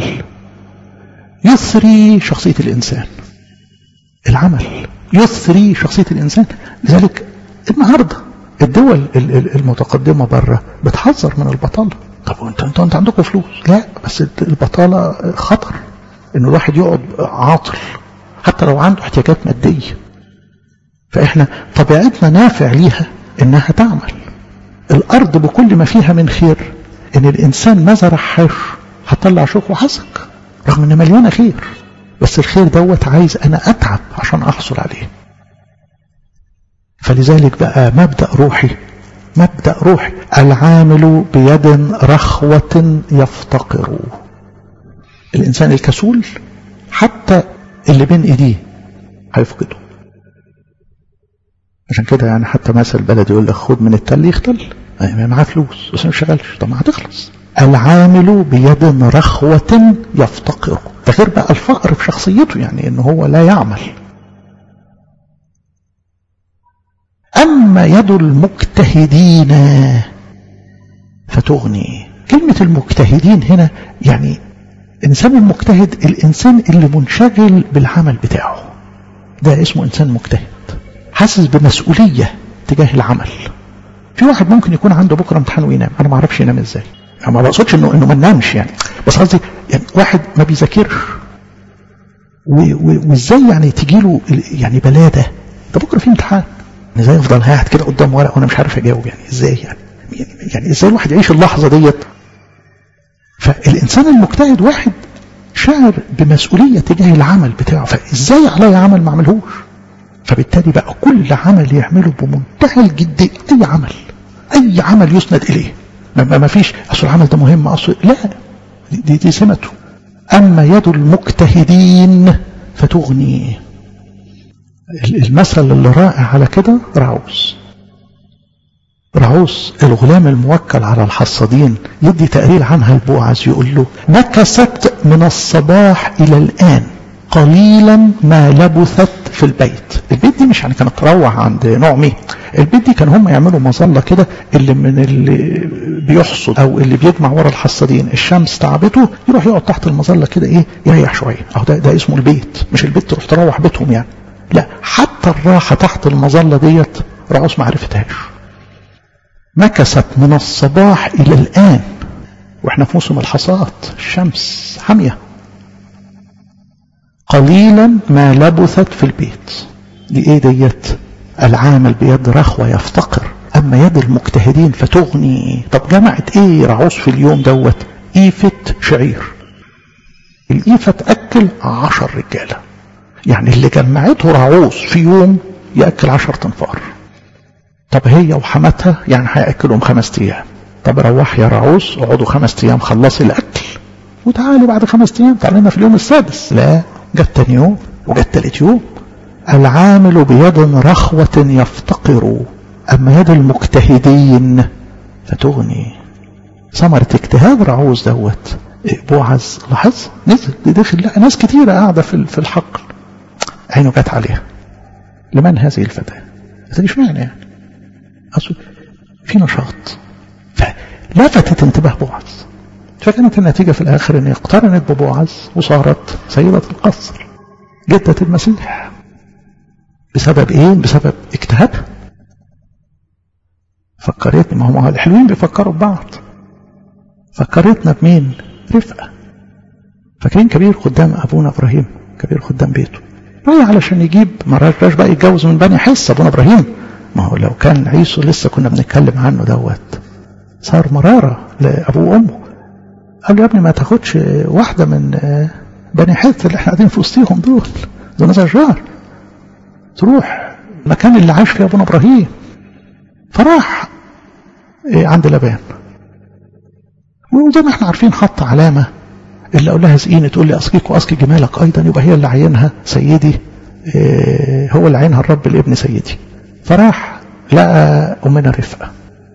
يثري شخصية الإنسان العمل يثري شخصية الإنسان لذلك النهاردة الدول المتقدمة بره بتحذر من البطالة طب انت انت انت عندكم فلوس لا بس البطالة خطر ان الواحد يقعد عاطل حتى لو عنده احتياجات مادية فاحنا طبيعتنا نافع ليها انها تعمل الارض بكل ما فيها من خير ان الانسان ما زرعهاش هتطلع شوك وحسك رغم ان مليانه خير بس الخير دوت عايز انا اتعب عشان احصل عليه فلذلك بقى مبدا روحي مبدا روحي العامل بيد رخوه يفتقر الإنسان الكسول حتى اللي بين إيديه هيفقده عشان كده يعني حتى مثل بلدي يقول لك خد من التل يختل يعني معاه فلوس بس ما شغالش طب ما هتخلص العامل بيد رخوة يفتقر ده غير بقى الفقر في شخصيته يعني ان هو لا يعمل اما يد المجتهدين فتغني كلمة المجتهدين هنا يعني الإنسان المجتهد الإنسان اللي منشغل بالعمل بتاعه ده اسمه إنسان مجتهد حاسس بمسؤولية تجاه العمل في واحد ممكن يكون عنده بكرة امتحان وينام أنا ما أعرفش ينام إزاي أنا ما بقصدش إنه إنه ما نامش يعني بس قصدي يعني واحد ما بيذاكرش وإزاي يعني تجي له يعني بلادة ده بكرة في امتحان ازاي افضل قاعد كده قدام ورق وانا مش عارف اجاوب يعني ازاي يعني يعني ازاي الواحد يعيش اللحظه ديت فالإنسان المجتهد واحد شعر بمسؤولية تجاه العمل بتاعه فإزاي علي عمل ما عملهوش فبالتالي بقى كل عمل يعمله بمنتهى الجدية أي عمل أي عمل يسند إليه ما, ما فيش أصل العمل ده مهم أصل لا دي, دي سمته أما يد المجتهدين فتغني المثل اللي رائع على كده رعوس رعوس الغلام الموكل على الحصادين يدي تقرير عنها البوعز يقول له مكست من الصباح إلى الآن قليلا ما لبثت في البيت البيت دي مش يعني كانت تروح عند نعمي البيت دي كان هم يعملوا مظلة كده اللي من اللي بيحصد او اللي بيجمع ورا الحصادين الشمس تعبته يروح يقعد تحت المظلة كده ايه يريح شوية اهو ده, ده اسمه البيت مش البيت تروح تروح بيتهم يعني لا حتى الراحة تحت المظلة ديت رعوس ما عرفتهاش مكست من الصباح إلى الآن وإحنا في موسم الحصاد الشمس حامية قليلا ما لبثت في البيت لإيه ديت العامل بيد رخوة يفتقر أما يد المجتهدين فتغني طب جمعت إيه رعوص في اليوم دوت إيفة شعير الإيفة تأكل عشر رجالة يعني اللي جمعته رعوص في يوم يأكل عشر تنفار طب هي وحماتها يعني هيأكلهم خمس أيام طب روح يا رعوص اقعدوا خمس أيام خلصي الأكل وتعالوا بعد خمس أيام تعالينا في اليوم السادس لا جت تاني يوم وجت تالت يوم العامل بيد رخوة يفتقر أما يد المجتهدين فتغني ثمرة اجتهاد رعوز دوت بوعز لاحظ نزل داخل لقى ناس كتيرة قاعدة في في الحقل عينه جت عليها لمن هذه الفتاة؟ مش معنى يعني أصل في نشاط فلفتت انتباه بوعز فكانت النتيجة في الآخر أن اقترنت ببوعز وصارت سيدة القصر جدة المسيح بسبب ايه بسبب اجتهادها فكرتني ما هم الحلوين بيفكروا ببعض فكرتنا بمين رفقة فاكرين كبير خدام ابونا ابراهيم كبير خدام بيته رايح علشان يجيب ما رجعش بقى يتجوز من بني حس ابونا ابراهيم ما هو لو كان عيسو لسه كنا بنتكلم عنه دوت صار مرارة لابوه وامه قال له يا ابني ما تاخدش واحدة من بني حس اللي احنا قاعدين في وسطيهم دول دول ناس اشجار تروح المكان اللي عاش فيه ابونا ابراهيم فراح عند لبان وزي ما احنا عارفين حط علامة اللي اقول لها اسقيني تقول لي اسقيك واسقي جمالك ايضا يبقى هي اللي عينها سيدي اه هو اللي عينها الرب لابن سيدي فراح لقى امنا رفقه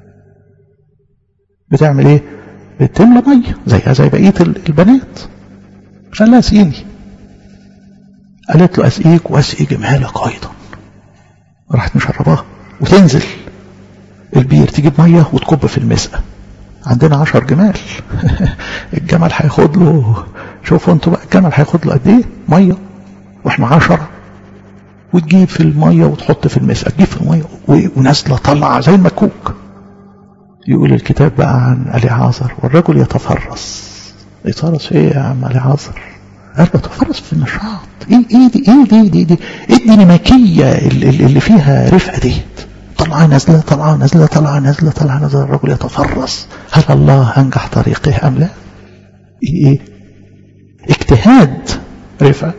بتعمل ايه بتملى ميه زيها زي بقيه البنات فقال لها اسقيني قالت له اسقيك واسقي جمالك ايضا راحت مشرباها وتنزل البير تجيب ميه وتكب في المسقه عندنا عشر جمال الجمل هياخد له شوفوا انتوا بقى الجمل هياخد له قد ايه ميه واحنا عشرة وتجيب في الميه وتحط في المسقه تجيب في الميه ونازله طالعه زي المكوك يقول الكتاب بقى عن اليعازر والرجل يتفرس يتفرس ايه يا عم اليعازر قال بتفرس في النشاط ايه ايه دي ايه دي دي, دي ايه الديناميكيه اللي, اللي فيها رفقه ديت طلعة نازلة طلعة نازلة طلعة نازلة طلعة نازلة الرجل يتفرس هل الله أنجح طريقه أم لا إيه اجتهاد رفقة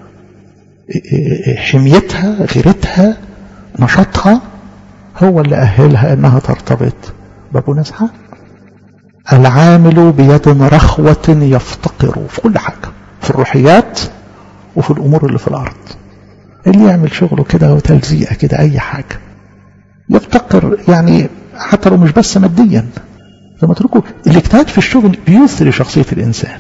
حميتها غيرتها نشاطها هو اللي أهلها أنها ترتبط بأبو نسحة العامل بيد رخوة يفتقر في كل حاجة في الروحيات وفي الأمور اللي في الأرض اللي يعمل شغله كده وتلزيقة كده أي حاجة يفتقر يعني حتى لو مش بس ماديا لما تركوا الاجتهاد في الشغل بيثري شخصية الإنسان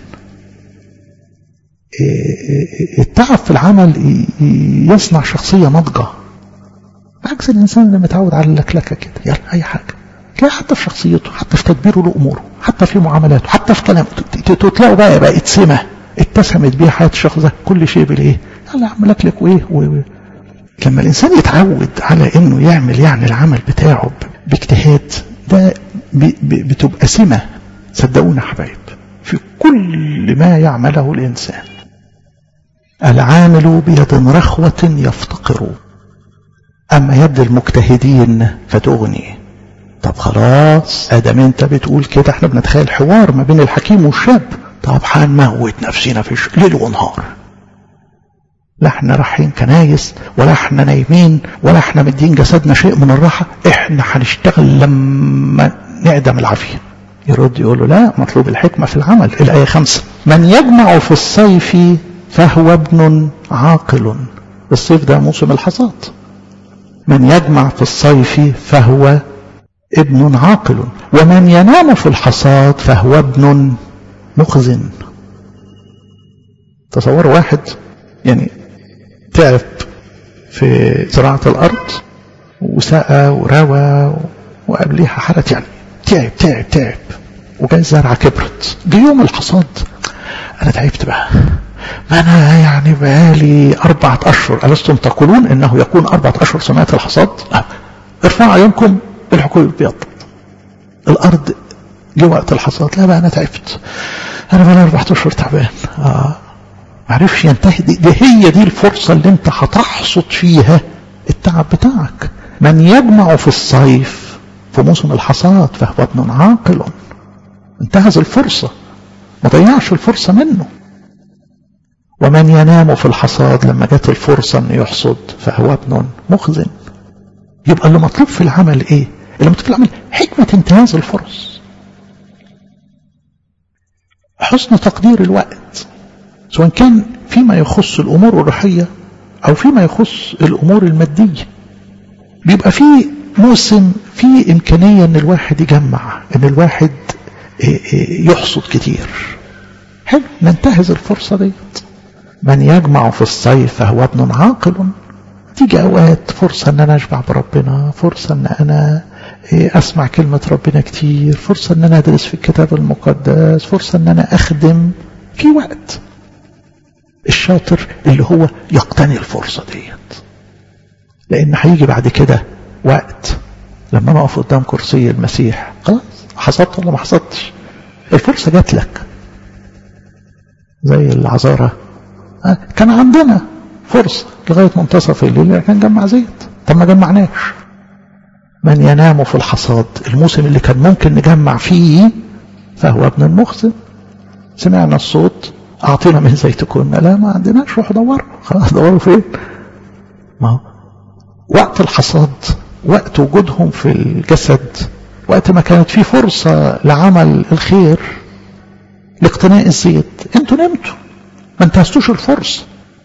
التعب في العمل يصنع شخصية ناضجة عكس الإنسان اللي متعود على اللكلكة كده يلا أي حاجة تلاقي حتى في شخصيته حتى في تدبيره لأموره حتى في معاملاته حتى في كلامه تلاقوا بقى بقت سمة اتسمت بيها حياة الشخص ده كل شيء بالإيه يلا يا عم لكلك وإيه و... لما الإنسان يتعود على إنه يعمل يعني العمل بتاعه باجتهاد ده بتبقى سمة صدقونا حبايب في كل ما يعمله الإنسان العامل بيد رخوة يفتقر أما يد المجتهدين فتغني طب خلاص ادم انت بتقول كده احنا بنتخيل حوار ما بين الحكيم والشاب طب هنموت نفسنا في ليل ونهار لا احنا رايحين كنايس ولا احنا نايمين ولا احنا مدين جسدنا شيء من الراحة احنا هنشتغل لما نعدم العافية يرد يقول له لا مطلوب الحكمة في العمل الآية خمسة من يجمع في الصيف فهو ابن عاقل الصيف ده موسم الحصاد من يجمع في الصيف فهو ابن عاقل ومن ينام في الحصاد فهو ابن مخزن تصور واحد يعني تعب في زراعة الأرض وسقى وروى وقبليها حرت يعني تعب تعب تعب وجاي الزرعة كبرت جه يوم الحصاد أنا تعبت بقى ما أنا يعني بقالي أربعة أشهر ألستم تقولون إنه يكون أربعة أشهر سماء الحصاد ارفعوا عيونكم الحقول بيض الارض جه وقت الحصاد لا بقى انا تعبت انا بقى اربع اشهر تعبان اه معرفش ينتهي دي, دي هي دي الفرصه اللي انت هتحصد فيها التعب بتاعك من يجمع في الصيف في موسم الحصاد فهو ابن عاقل انتهز الفرصه ما ضيعش الفرصه منه ومن ينام في الحصاد لما جت الفرصه انه يحصد فهو ابن مخزن يبقى اللي مطلوب في العمل ايه اللي مطلوب في العمل حكمه انتهاز الفرص حسن تقدير الوقت سواء كان فيما يخص الأمور الروحية أو فيما يخص الأمور المادية بيبقى في موسم في إمكانية أن الواحد يجمع أن الواحد يحصد كتير حلو ننتهز الفرصة ديت من يجمع في الصيف فهو ابن عاقل تيجي أوقات فرصة أن أنا أشبع بربنا فرصة أن أنا أسمع كلمة ربنا كتير فرصة أن أنا أدرس في الكتاب المقدس فرصة أن أنا أخدم في وقت الشاطر اللي هو يقتني الفرصة ديت لأن هيجي بعد كده وقت لما نقف قدام كرسي المسيح خلاص حصدت ولا ما حصدتش الفرصة جات لك زي العذارة كان عندنا فرصة لغاية منتصف الليل كان جمع زيت طب ما جمعناش من ينام في الحصاد الموسم اللي كان ممكن نجمع فيه فهو ابن المخزن سمعنا الصوت أعطينا من زيتكم لا ما عندناش روح دوروا خلاص دوروا فين ما هو وقت الحصاد وقت وجودهم في الجسد وقت ما كانت في فرصة لعمل الخير لاقتناء الزيت انتوا نمتوا ما انتهزتوش الفرصة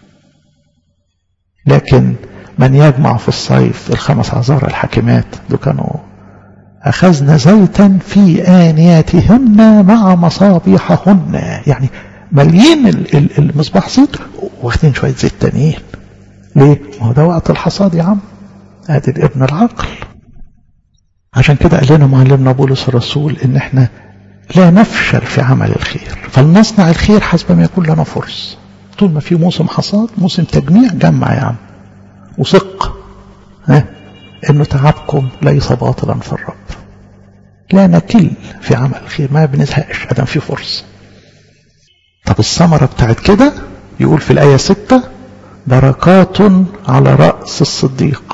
لكن من يجمع في الصيف الخمس عذار الحاكمات دول كانوا أخذنا زيتا في آنياتهن مع مصابيحهن يعني مليين المصباح زيت واخدين شوية زيت تانيين ليه؟ ما هو ده وقت الحصاد يا عم ادي الابن العقل عشان كده قال لنا معلمنا بولس الرسول ان احنا لا نفشل في عمل الخير فلنصنع الخير حسب ما يكون لنا فرص طول ما في موسم حصاد موسم تجميع جمع يا عم وثق ها انه تعبكم ليس باطلا في الرب لا نكل في عمل الخير ما بنزهقش ادم في فرصه طب الثمره بتاعت كده يقول في الايه ستة بركات على راس الصديق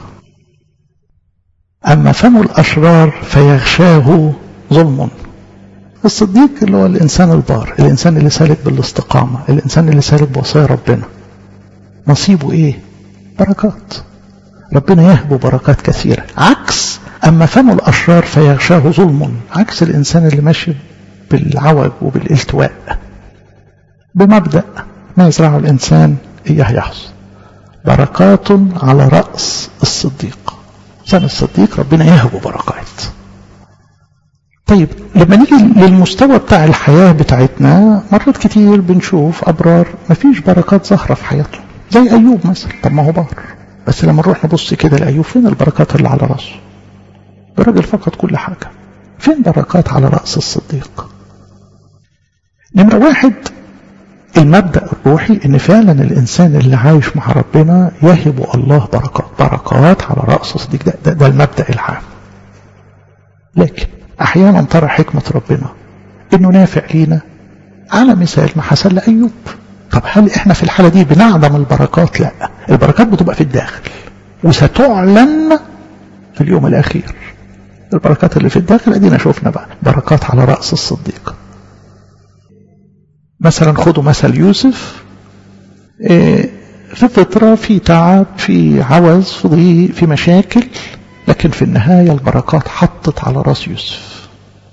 اما فم الاشرار فيغشاه ظلم الصديق اللي هو الانسان البار الانسان اللي سالك بالاستقامه الانسان اللي سالك بوصايا ربنا نصيبه ايه بركات ربنا يهب بركات كثيرة عكس أما فم الأشرار فيغشاه ظلم عكس الإنسان اللي ماشي بالعوج وبالالتواء بمبدأ ما يزرعه الإنسان إياه يحصد بركات على رأس الصديق إنسان الصديق ربنا يهب بركات طيب لما نيجي للمستوى بتاع الحياة بتاعتنا مرات كتير بنشوف أبرار مفيش بركات ظاهرة في حياتهم زي أيوب مثلا طب ما هو بار بس لما نروح نبص كده لأيوب فين البركات اللي على رأسه الراجل فقد كل حاجة فين بركات على رأس الصديق نمرة واحد المبدأ الروحي ان فعلا الانسان اللي عايش مع ربنا يهب الله بركات بركات على رأس الصديق ده, ده, ده المبدأ العام لكن احيانا ترى حكمة ربنا انه نافع لينا على مثال ما حصل لأيوب طب هل احنا في الحالة دي بنعدم البركات لا البركات بتبقى في الداخل وستعلن في اليوم الاخير البركات اللي في الداخل ادينا شوفنا بقى بركات على رأس الصديق مثلا خدوا مثل يوسف في فترة في تعب في عوز في ضيق في مشاكل لكن في النهاية البركات حطت على رأس يوسف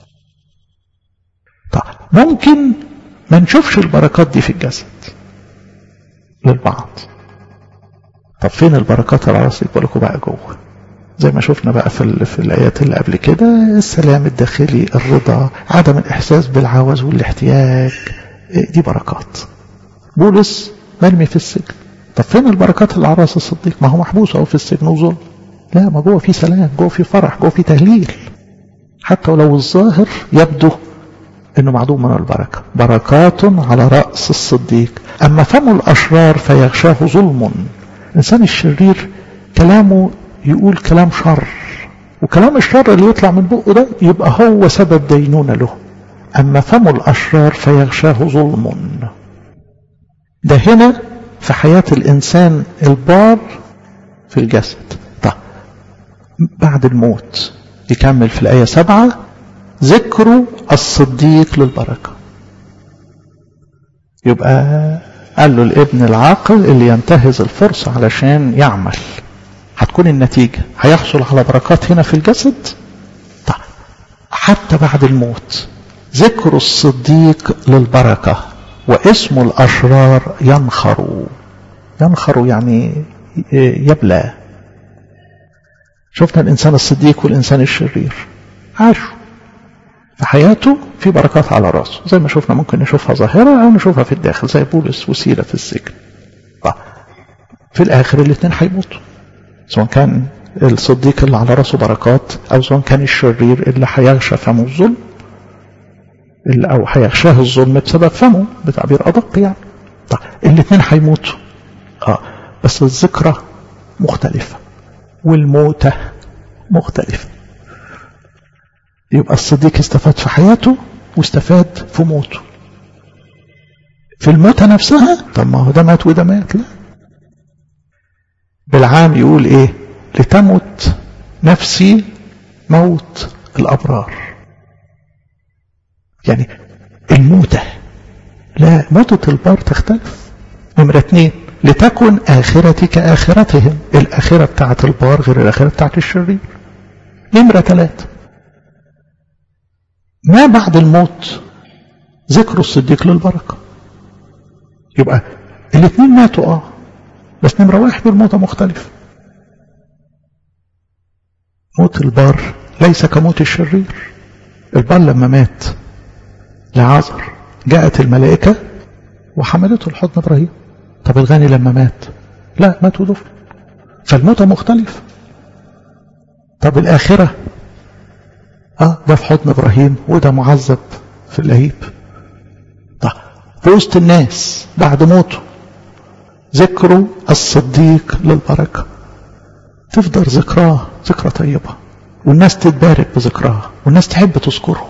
طب ممكن ما نشوفش البركات دي في الجسد للبعض طب فين البركات على راسك بالكم بقى جوه زي ما شفنا بقى في, في الآيات اللي قبل كده السلام الداخلي الرضا عدم الإحساس بالعوز والاحتياج دي بركات بولس مرمي في السجن طب فين البركات اللي على راس الصديق ما هو محبوس أو في السجن وظلم لا ما جوه في سلام جوه في فرح جوه في تهليل حتى ولو الظاهر يبدو انه معدوم من البركه بركات على راس الصديق اما فم الاشرار فيغشاه ظلم الانسان الشرير كلامه يقول كلام شر وكلام الشر اللي يطلع من بقه ده يبقى هو سبب دينونة له أما فم الأشرار فيغشاه ظلم ده هنا في حياة الإنسان البار في الجسد طيب بعد الموت يكمل في الآية سبعة ذكر الصديق للبركة يبقى قال له الابن العاقل اللي ينتهز الفرصة علشان يعمل هتكون النتيجة هيحصل على بركات هنا في الجسد طيب حتى بعد الموت ذكر الصديق للبركة واسم الأشرار ينخر ينخر يعني يبلى شفنا الإنسان الصديق والإنسان الشرير عاشوا في حياته في بركات على راسه زي ما شفنا ممكن نشوفها ظاهرة أو نشوفها في الداخل زي بولس وسيلة في السجن في الآخر الاثنين هيموتوا سواء كان الصديق اللي على راسه بركات أو سواء كان الشرير اللي هيغشى فمه الظلم اللي أو هيغشاه الظلم بسبب فمه بتعبير أدق يعني طيب الاثنين هيموتوا اه بس الذكرى مختلفة والموتة مختلفة يبقى الصديق استفاد في حياته واستفاد في موته في الموتة نفسها طب ما هو ده مات وده مات لا بالعام يقول ايه لتمت نفسي موت الأبرار يعني الموتة لا موتة البار تختلف نمرة اتنين لتكن آخرتي كآخرتهم الآخرة بتاعت البار غير الآخرة بتاعت الشرير نمرة ثلاثة ما بعد الموت ذكر الصديق للبركة يبقى الاثنين ماتوا اه بس نمرة واحد الموتة مختلف موت البار ليس كموت الشرير البار لما مات لعازر جاءت الملائكة وحملته لحضن إبراهيم طب الغني لما مات لا مات ودفن فالموتة مختلف طب الآخرة اه ده في حضن إبراهيم وده معذب في اللهيب طب في وسط الناس بعد موته ذكروا الصديق للبركة تفضل ذكراه ذكرى طيبة والناس تتبارك بذكراه والناس تحب تذكره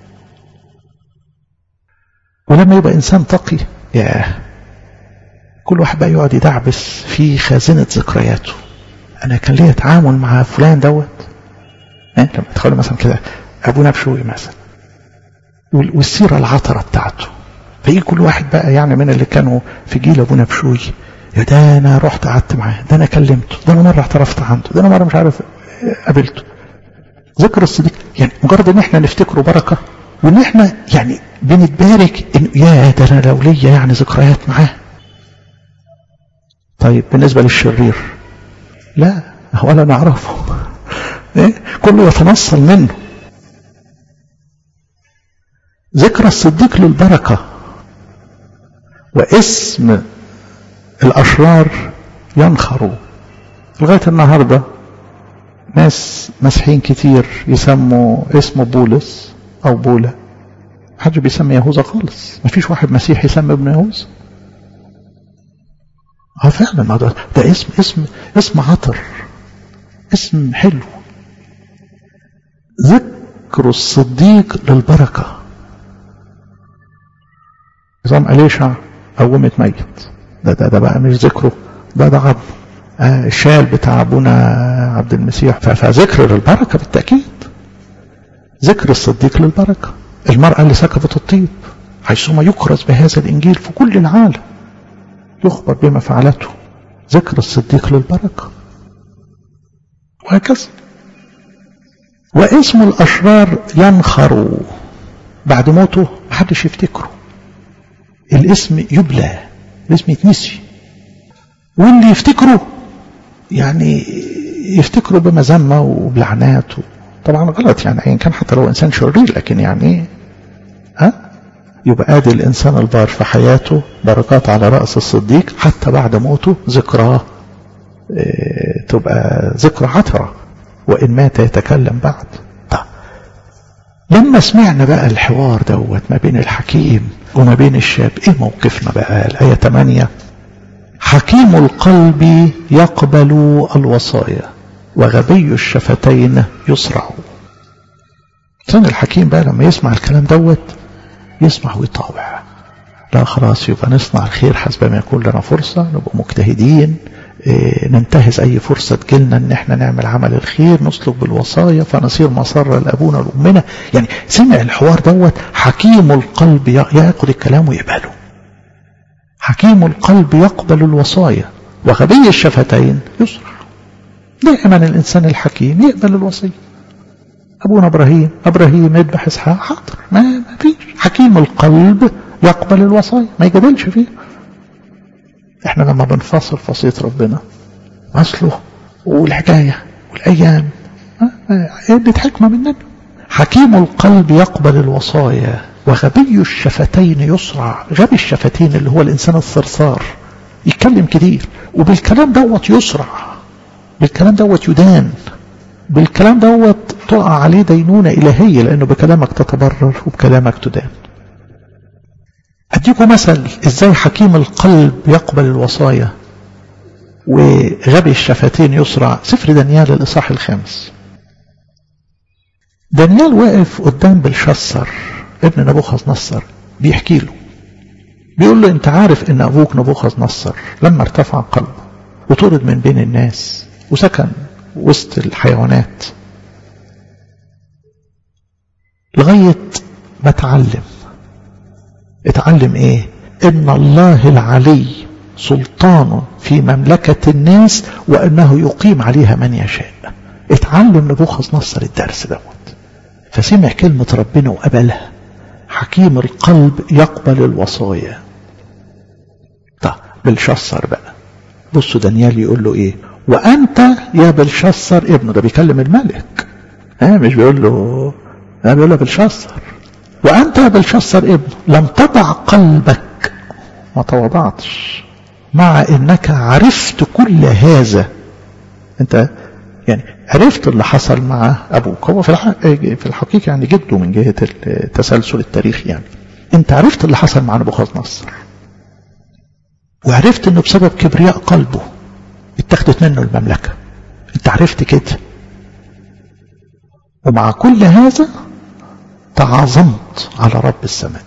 ولما يبقى إنسان تقي ياه كل واحد بقى يقعد يدعبس في خازنة ذكرياته أنا كان ليا تعامل مع فلان دوت يعني لما تخيلوا مثلا كده أبونا بشوي مثلا والسيرة العطرة بتاعته فيجي كل واحد بقى يعني من اللي كانوا في جيل أبونا بشوي يا ده أنا رحت قعدت معاه ده أنا كلمته ده أنا مرة اعترفت عنده ده أنا مرة مش عارف قابلته ذكر الصديق يعني مجرد ان احنا نفتكره بركة وان احنا يعني بنتبارك ان يا ده انا لو ليا يعني ذكريات معاه طيب بالنسبة للشرير لا ولا نعرفه إيه؟ كله يتنصل منه ذكر الصديق للبركة واسم الأشرار ينخر لغاية النهاردة ناس مسيحيين كتير يسموا اسمه بولس أو بولا محدش بيسمي يهوذا خالص مفيش واحد مسيحي يسمي ابن يهوذا اه فعلا ده, ده اسم اسم اسم عطر اسم حلو ذكر الصديق للبركة نظام أليشع قومت ميت ده ده ده بقى مش ذكره ده ده عظم آه الشال بتاع ابونا عبد المسيح فذكر للبركة بالتأكيد ذكر الصديق للبركة المرأة اللي سكبت الطيب حيثما يكرز بهذا الإنجيل في كل العالم يخبر بما فعلته ذكر الصديق للبركة وهكذا واسم الأشرار ينخر بعد موته محدش يفتكره الاسم يبلى الاسم يتنسي واللي يفتكره يعني يفتكره بمذمة وبلعنات طبعا غلط يعني ايا كان حتى لو انسان شرير لكن يعني ها يبقى ادي الانسان البار في حياته بركات على راس الصديق حتى بعد موته ذكراه اه تبقى ذكرى عطره وان مات يتكلم بعد طيب لما سمعنا بقى الحوار دوت ما بين الحكيم وما بين الشاب ايه موقفنا بقى الايه 8 حكيم القلب يقبل الوصايا وغبي الشفتين يصرع الإنسان الحكيم بقى لما يسمع الكلام دوت يسمع ويطاوع لا خلاص يبقى نصنع الخير حسب ما يكون لنا فرصة نبقى مجتهدين إيه ننتهز أي فرصة تجيلنا إن إحنا نعمل عمل الخير نسلك بالوصايا فنصير مسرة لأبونا لأمنا يعني سمع الحوار دوت حكيم القلب ياخد الكلام ويقبله حكيم القلب يقبل الوصايا وغبي الشفتين يسرع دائما الإنسان الحكيم يقبل الوصية أبونا إبراهيم إبراهيم يذبح إسحاق حاضر ما, ما فيش حكيم القلب يقبل الوصايا ما يجادلش فيه احنا لما بنفصل وصية ربنا أصله والحكاية والأيام ادت حكمة مننا حكيم القلب يقبل الوصايا وغبي الشفتين يسرع غبي الشفتين اللي هو الإنسان الثرثار يتكلم كتير وبالكلام دوت يسرع بالكلام دوت يدان بالكلام دوت تقع عليه دينونة إلهية لأنه بكلامك تتبرر وبكلامك تدان أديكم مثل إزاي حكيم القلب يقبل الوصايا وغبي الشفتين يسرع سفر دانيال الإصحاح الخامس دانيال واقف قدام بلشسر ابن نبوخذ نصر بيحكي له بيقول له انت عارف ان ابوك نبوخذ نصر لما ارتفع قلبه وطرد من بين الناس وسكن وسط الحيوانات لغاية ما اتعلم اتعلم ايه ان الله العلي سلطان في مملكة الناس وانه يقيم عليها من يشاء اتعلم نبوخذ نصر الدرس دوت فسمع كلمة ربنا وقبلها حكيم القلب يقبل الوصايا طب بلشصر بقى بصوا دانيال يقول له ايه وانت يا بلشصر ابنه ده بيكلم الملك ها مش بيقول له ها بيقول له بلشصر وانت يا بلشصر ابنه لم تضع قلبك ما تواضعتش مع انك عرفت كل هذا انت يعني عرفت اللي حصل مع ابوك هو في في الحقيقه يعني جده من جهه التسلسل التاريخي يعني انت عرفت اللي حصل مع نبوخذ نصر وعرفت انه بسبب كبرياء قلبه اتخذت منه المملكه انت عرفت كده ومع كل هذا تعظمت على رب السماء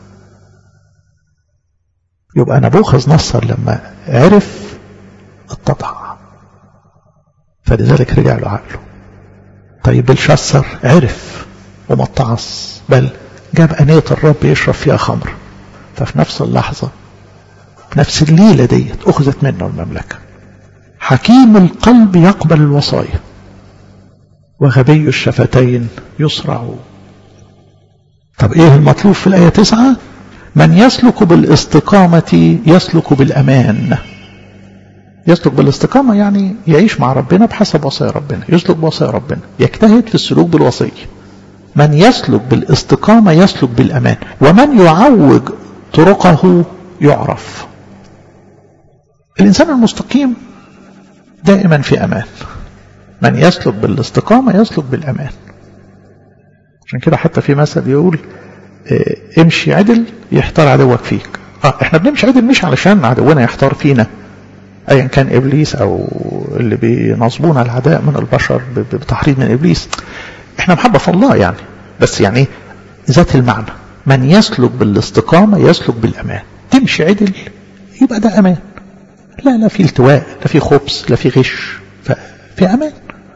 يبقى نبوخذ نصر لما عرف اتضع فلذلك رجع له عقله طيب بلشسر عرف وما اتعص بل جاب أنية الرب يشرب فيها خمر ففي نفس اللحظة في نفس الليلة ديت أخذت منه المملكة حكيم القلب يقبل الوصايا وغبي الشفتين يصرع طب ايه المطلوب في الآية تسعة من يسلك بالاستقامة يسلك بالأمان يسلك بالاستقامة يعني يعيش مع ربنا بحسب وصايا ربنا يسلك بوصايا ربنا يجتهد في السلوك بالوصية من يسلك بالاستقامة يسلك بالأمان ومن يعوج طرقه يعرف الإنسان المستقيم دائما في أمان من يسلك بالاستقامة يسلك بالأمان عشان كده حتى في مثل يقول اه امشي عدل يحتار عدوك فيك اه احنا بنمشي عدل مش علشان عدونا يحتار فينا ايا كان ابليس او اللي بينصبونا العداء من البشر بتحريض من ابليس احنا محبة في الله يعني بس يعني ذات المعنى من يسلك بالاستقامة يسلك بالامان تمشي عدل يبقى ده امان لا لا في التواء لا في خبث لا في غش في امان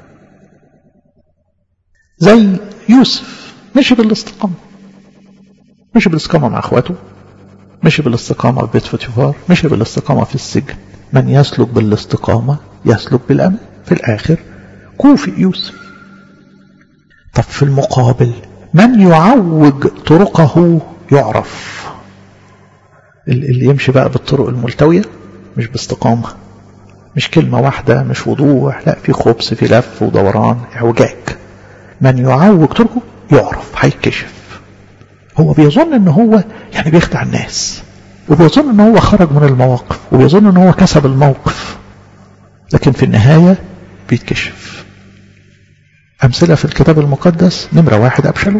زي يوسف مشي بالاستقامة مشي بالاستقامة مع اخواته مشي بالاستقامة في بيت فوتيفار مشي بالاستقامة في السجن من يسلك بالاستقامة يسلك بالأمان في الآخر كوفي يوسف طب في المقابل من يعوج طرقه يعرف اللي يمشي بقى بالطرق الملتوية مش باستقامة مش كلمة واحدة مش وضوح لا في خبز في لف ودوران اعوجاج من يعوج طرقه يعرف هيكشف هو بيظن ان هو يعني بيخدع الناس وبيظن ان هو خرج من المواقف وبيظن ان هو كسب الموقف لكن في النهاية بيتكشف أمثلة في الكتاب المقدس نمرة واحد أبشالوم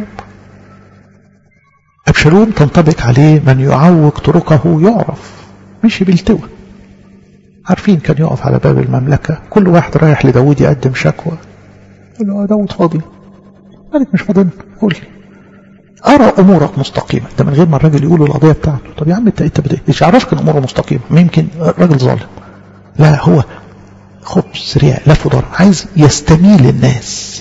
أبشالوم تنطبق عليه من يعوج طرقه يعرف مشي بالتوى عارفين كان يقف على باب المملكة كل واحد رايح لداود يقدم شكوى يقول له داود فاضي مالك مش فاضي قول لي أرى أمورك مستقيمة ده من غير ما الراجل يقول القضية بتاعته طب يا عم أنت أنت ايش عرفك إن أموره مستقيمة يمكن راجل ظالم لا هو خبز سريع لف ودار عايز يستميل الناس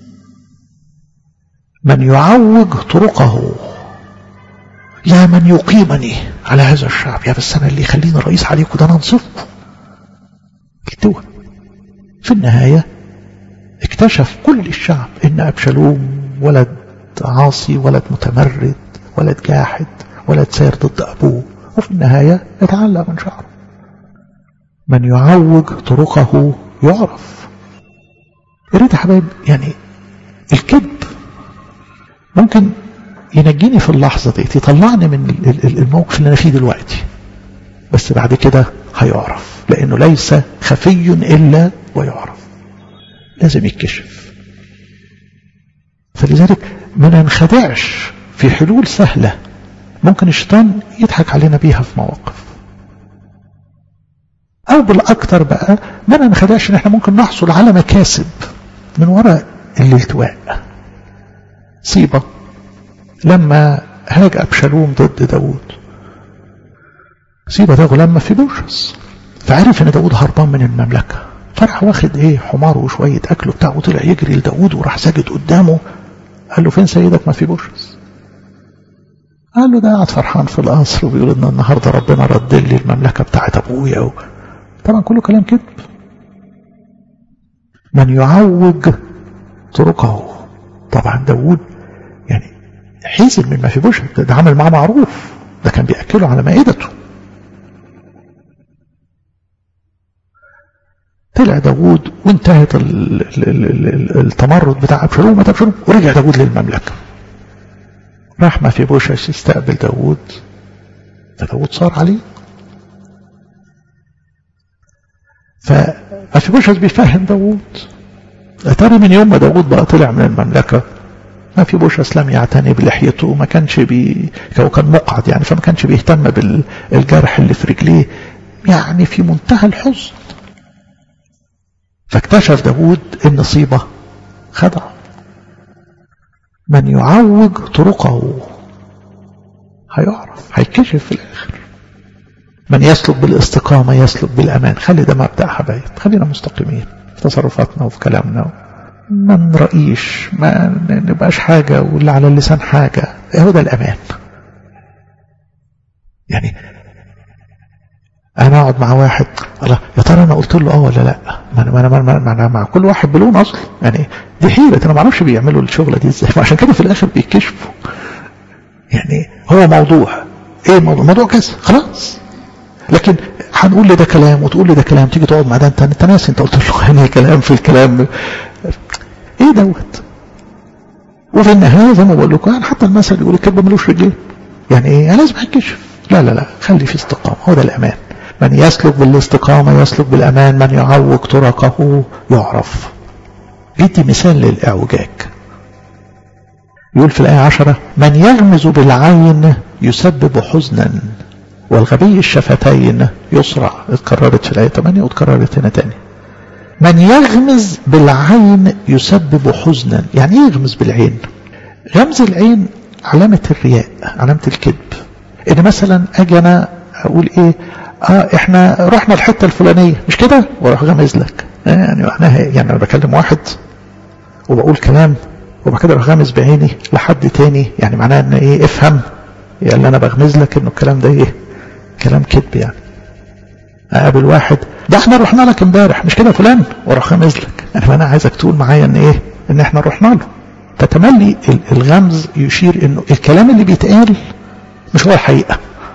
من يعوج طرقه يا من يقيمني على هذا الشعب يا بس أنا اللي يخليني رئيس عليكم ده أنا انصفه التوى في النهاية اكتشف كل الشعب ان ابشالوم ولد عاصي ولد متمرد ولد جاحد ولد سير ضد ابوه وفي النهاية اتعلق من شعره من يعوج طرقه يعرف يريد يا حبايب يعني الكذب ممكن ينجيني في اللحظة دي يطلعني من الموقف اللي أنا فيه دلوقتي بس بعد كده هيعرف لأنه ليس خفي إلا ويعرف لازم يتكشف فلذلك ما ننخدعش في حلول سهلة ممكن الشيطان يضحك علينا بيها في مواقف أو بالأكثر بقى ما ننخدعش إن إحنا ممكن نحصل على مكاسب من وراء الالتواء صيبة لما هاج أبشالوم ضد داود صيبة ده غلام ما في بوشس فعرف ان داود هربان من المملكة فراح واخد ايه حمار وشوية اكله بتاعه وطلع يجري لداود وراح ساجد قدامه قال له فين سيدك ما في بوشس قال له ده قاعد فرحان في القصر وبيقول ان النهارده ربنا رد لي المملكة بتاعت ابويا و... طبعا كله كلام كذب من يعوج طرقه طبعا داود يعني حزن من ما في بوشس ده, ده عمل معاه معروف ده كان بيأكله على مائدته طلع داوود وانتهت ال ال ال التمرد بتاع أبشالوم مات أبشالوم ورجع داوود للمملكة راح ما في بوشش يستقبل داوود فداوود صار عليه فما في بوشش بيفهم داوود أتاري من يوم ما داوود بقى طلع من المملكة ما في بوشس لم يعتني بلحيته ما كانش بي هو كان مقعد يعني فما كانش بيهتم بالجرح اللي في رجليه يعني في منتهى الحزن فاكتشف داود ان صيبة خدع من يعوج طرقه هيعرف هيكشف في الاخر من يسلك بالاستقامة يسلك بالامان خلي ده مبدأ حبايب خلينا مستقيمين في تصرفاتنا وفي كلامنا ما نرقيش ما نبقاش حاجة واللي على اللسان حاجة هو ده الأمان يعني أنا أقعد مع واحد الله يا ترى أنا قلت له أه ولا لأ ما أنا, ما أنا, ما أنا, ما أنا مع كل واحد بلون أصلا يعني دي حيرة أنا ما أعرفش بيعملوا الشغلة دي إزاي فعشان كده في الآخر بيكشفوا يعني هو موضوع إيه الموضوع موضوع كذا خلاص لكن هنقول لي ده كلام وتقول لي ده كلام تيجي تقعد مع ده انت انت ناسي انت قلت له يعني كلام في الكلام ايه دوت وفي النهايه زي ما بقول لكم يعني حتى المثل يقول الكذب ملوش رجلين يعني ايه انا لازم هتكشف لا لا لا خلي في استقامه هو ده الامان من يسلك بالاستقامه يسلك بالامان من يعوج طرقه يعرف ادي مثال للاعوجاج يقول في الايه عشرة من يغمز بالعين يسبب حزنا والغبي الشفتين يصرع اتكررت في الآية 8 واتكررت هنا تاني من يغمز بالعين يسبب حزنا يعني ايه يغمز بالعين غمز العين علامة الرياء علامة الكذب ان مثلا اجي انا اقول ايه اه احنا رحنا الحتة الفلانية مش كده واروح غمز لك يعني معناها يعني انا بكلم واحد وبقول كلام وبعد كده اروح غامز بعيني لحد تاني يعني معناها ان ايه افهم يعني اللي انا بغمز لك انه الكلام ده ايه كلام كذب يعني اقابل واحد ده احنا رحنا لك امبارح مش كده فلان واروح خامز لك انا انا عايزك تقول معايا ان ايه ان احنا رحنا له فتملي الغمز يشير انه الكلام اللي بيتقال مش هو الحقيقه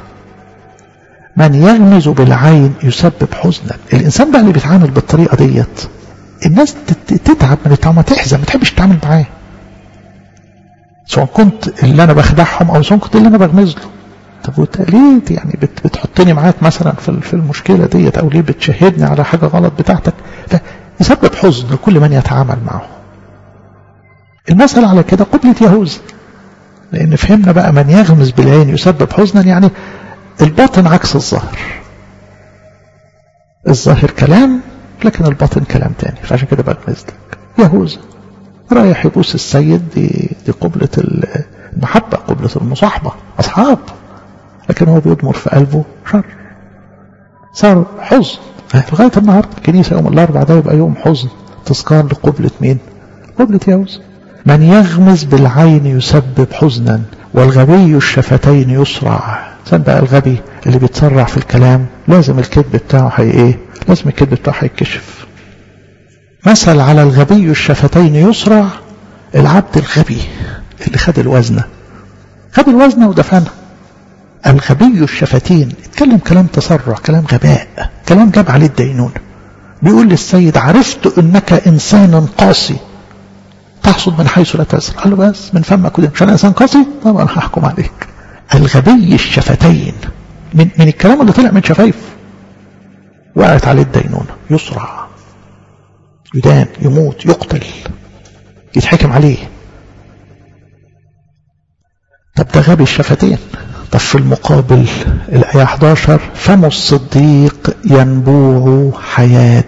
من يغمز بالعين يسبب حزنا الانسان بقى اللي بيتعامل بالطريقه ديت الناس تتعب من التعامل تحزن ما تحبش تتعامل معاه سواء كنت اللي انا بخدعهم او سواء كنت اللي انا بغمز له طب وانت ليه يعني بت بتحطني معاك مثلا في في المشكله ديت او ليه بتشهدني على حاجه غلط بتاعتك فيسبب حزن لكل من يتعامل معه المثل على كده قبلة يهوذا لان فهمنا بقى من يغمز بالعين يسبب حزنا يعني الباطن عكس الظاهر الظاهر كلام لكن الباطن كلام تاني فعشان كده بقى مثلك يهوذا رايح يبوس السيد دي, دي قبلة المحبة قبلة المصاحبة أصحاب لكن هو بيضمر في قلبه شر صار حزن لغاية النهاردة الكنيسة يوم الأربعاء ده يبقى يوم حزن تذكار لقبلة مين؟ قبلة يهوذا من يغمز بالعين يسبب حزنا والغبي الشفتين يسرع بقى الغبي اللي بيتسرع في الكلام لازم الكذب بتاعه هي ايه لازم الكذب بتاعه هيتكشف مثل على الغبي الشفتين يسرع العبد الغبي اللي خد الوزنة خد الوزنة ودفنها الغبي الشفتين اتكلم كلام تسرع كلام غباء كلام جاب عليه الدينونة بيقول للسيد عرفت انك انسان قاسي تحصد من حيث لا تزرع قال له بس من فمك كده عشان انسان قاسي طبعا هحكم عليك الغبي الشفتين من, من الكلام اللي طلع من شفايف وقعت عليه الدينونة يسرع يدان يموت يقتل يتحكم عليه طب ده غبي الشفتين طب في المقابل الآية 11 فم الصديق ينبوع حياة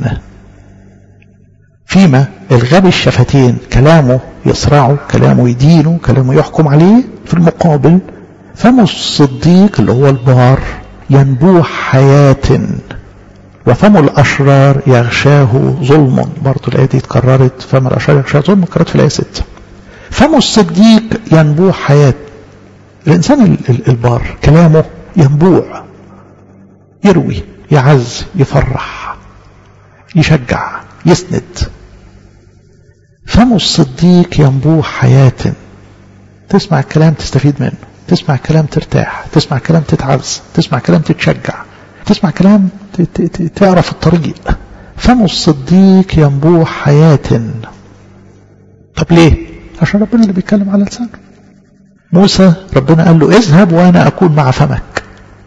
فيما الغبي الشفتين كلامه يصرعه كلامه يدينه كلامه يحكم عليه في المقابل فم الصديق اللي هو البار ينبوع حياة وفم الأشرار يغشاه ظلم برضو الآية دي اتكررت فم الأشرار يغشاه ظلم اتكررت في الآية 6 فم الصديق ينبوع حياة الإنسان البار كلامه ينبوع يروي يعز يفرح يشجع يسند فم الصديق ينبوع حياة تسمع الكلام تستفيد منه تسمع كلام ترتاح تسمع كلام تتعز تسمع كلام تتشجع تسمع كلام تعرف الطريق فم الصديق ينبوع حياة طب ليه عشان ربنا اللي بيتكلم على لسانه موسى ربنا قال له اذهب وانا اكون مع فمك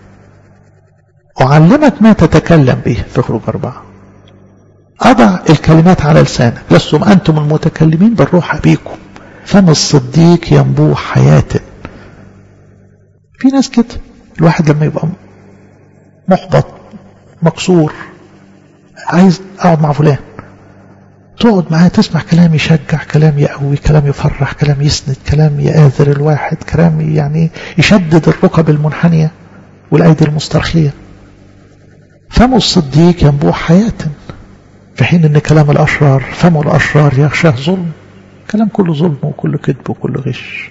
اعلمك ما تتكلم به في خروج اربعه اضع الكلمات على لسانك لستم انتم المتكلمين بل روح ابيكم فم الصديق ينبوع حياه في ناس كده الواحد لما يبقى محبط مكسور عايز اقعد مع فلان تقعد معاه تسمع كلام يشجع كلام يقوي كلام يفرح كلام يسند كلام يآذر الواحد كلام يعني يشدد الركب المنحنية والأيدي المسترخية فم الصديق ينبوع حياة في حين ان كلام الأشرار فم الأشرار يغشاه ظلم كلام كله ظلم وكله كذب وكله غش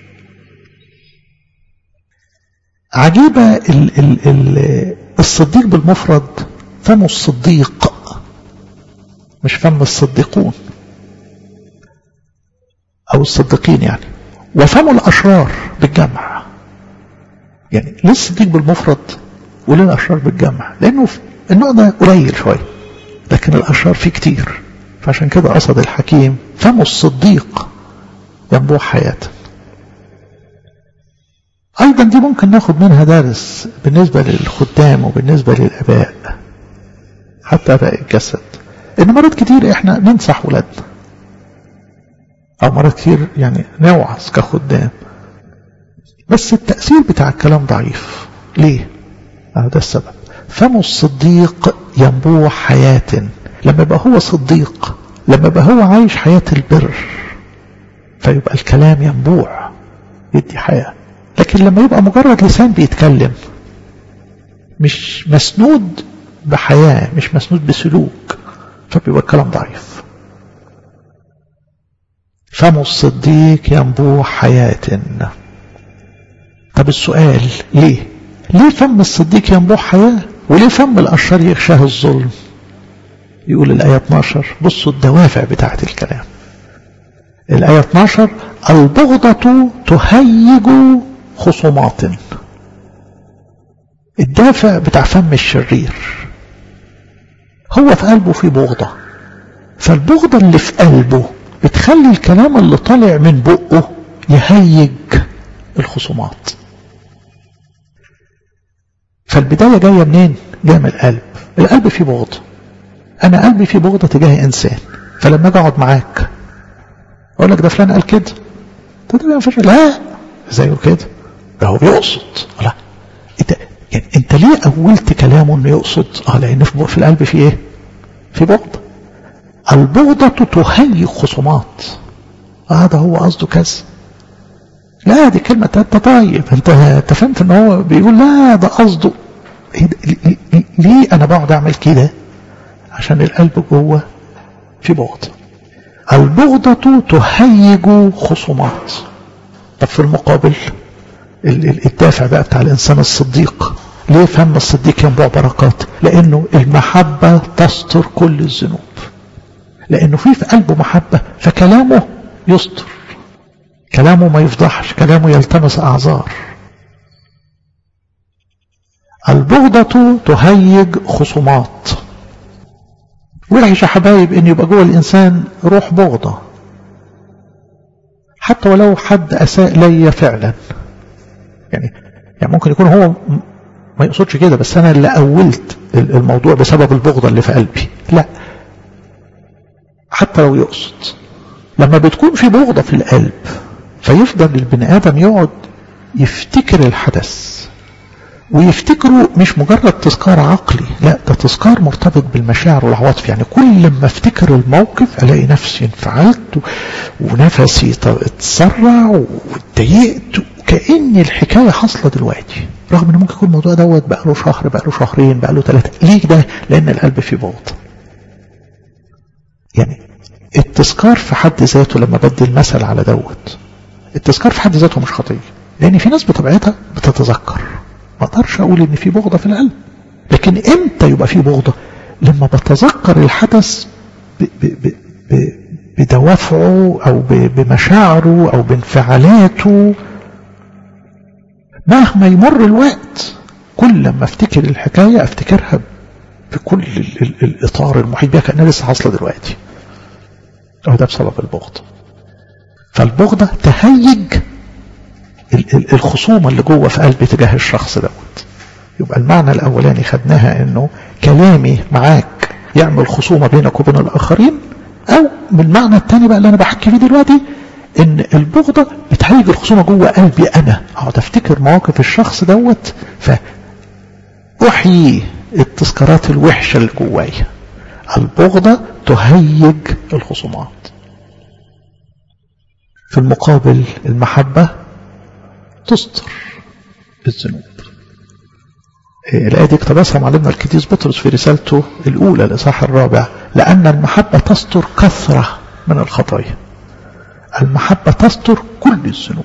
عجيبة ال ال ال الصديق بالمفرد فم الصديق مش فم الصديقون أو الصديقين يعني وفم الأشرار بالجمع يعني ليه الصديق بالمفرد وليه الأشرار بالجمع لأنه النوع ده قليل شوية لكن الأشرار فيه كتير فعشان كده قصد الحكيم فم الصديق ينبوع حياته أيضا دي ممكن ناخد منها درس بالنسبة للخدام وبالنسبة للآباء حتى آباء الجسد إن مرات كتير إحنا ننصح ولادنا أو مرات كتير يعني نوعظ كخدام بس التأثير بتاع الكلام ضعيف ليه؟ آه ده السبب فم الصديق ينبوع حياة لما يبقى هو صديق لما يبقى هو عايش حياة البر فيبقى الكلام ينبوع يدي حياه لكن لما يبقى مجرد لسان بيتكلم مش مسنود بحياة مش مسنود بسلوك فبيبقى الكلام ضعيف فم الصديق ينبوع حياة طب السؤال ليه ليه فم الصديق ينبوع حياة وليه فم الأشرار يغشاه الظلم يقول الآية 12 بصوا الدوافع بتاعت الكلام الآية 12 البغضة تهيج خصومات الدافع بتاع فم الشرير هو في قلبه في بغضة فالبغضة اللي في قلبه بتخلي الكلام اللي طالع من بقه يهيج الخصومات فالبداية جاية منين؟ جاية من القلب القلب فيه بغضة أنا قلبي فيه بغضة تجاه إنسان فلما أجي أقعد معاك أقول لك ده فلان قال كده ده ما لا زيه كده ده هو بيقصد لا انت يعني انت ليه اولت كلامه انه يقصد اه لان في القلب في ايه في بغض البغضة تهيئ خصومات هذا آه هو قصده كذا لا دي كلمة انت طيب انت انت فهمت ان هو بيقول لا ده قصده ليه انا بقعد اعمل كده عشان القلب جوه في بغض البغضة تهيج خصومات طب في المقابل الدافع بقى بتاع الإنسان الصديق ليه فهم الصديق ينبوع بركات لأنه المحبة تستر كل الذنوب لأنه في في قلبه محبة فكلامه يستر كلامه ما يفضحش كلامه يلتمس أعذار البغضة تهيج خصومات وحش يا حبايب ان يبقى جوه الانسان روح بغضة حتى ولو حد اساء ليا فعلا يعني يعني ممكن يكون هو ما يقصدش كده بس انا اللي اولت الموضوع بسبب البغضة اللي في قلبي لا حتى لو يقصد لما بتكون في بغضة في القلب فيفضل البني ادم يقعد يفتكر الحدث ويفتكروا مش مجرد تذكار عقلي لا ده تذكار مرتبط بالمشاعر والعواطف يعني كل ما افتكر الموقف الاقي نفسي انفعلت ونفسي اتسرع واتضايقت كأن الحكاية حاصلة دلوقتي رغم ان ممكن يكون الموضوع دوت بقى له شهر بقى له شهرين بقى له ثلاثة ليه ده لان القلب فيه بغض يعني التذكار في حد ذاته لما بدي المثل على دوت التذكار في حد ذاته مش خطية لان في ناس بطبيعتها بتتذكر ما اقدرش اقول ان في بغضة في القلب لكن امتى يبقى في بغضة لما بتذكر الحدث ب ب ب ب بدوافعه او بمشاعره او بانفعالاته مهما يمر الوقت كل لما افتكر الحكاية افتكرها بكل ال ال الاطار المحيط بها كأنها لسه حاصلة دلوقتي وده بسبب البغض فالبغضة تهيج الخصومة اللي جوه في قلبي تجاه الشخص دوت يبقى المعنى الأولاني خدناها أنه كلامي معاك يعمل خصومة بينك وبين الآخرين أو بالمعنى الثاني بقى اللي أنا بحكي فيه دلوقتي أن البغضة بتهيج الخصومة جوه قلبي أنا أقعد أفتكر مواقف الشخص دوت فأحيي التذكارات الوحشة اللي جوايا البغضة تهيج الخصومات في المقابل المحبة تستر الذنوب الآية دي اقتبسها معلمنا القديس بطرس في رسالته الأولى الإصحاح الرابع لأن المحبة تستر كثرة من الخطايا المحبة تستر كل الذنوب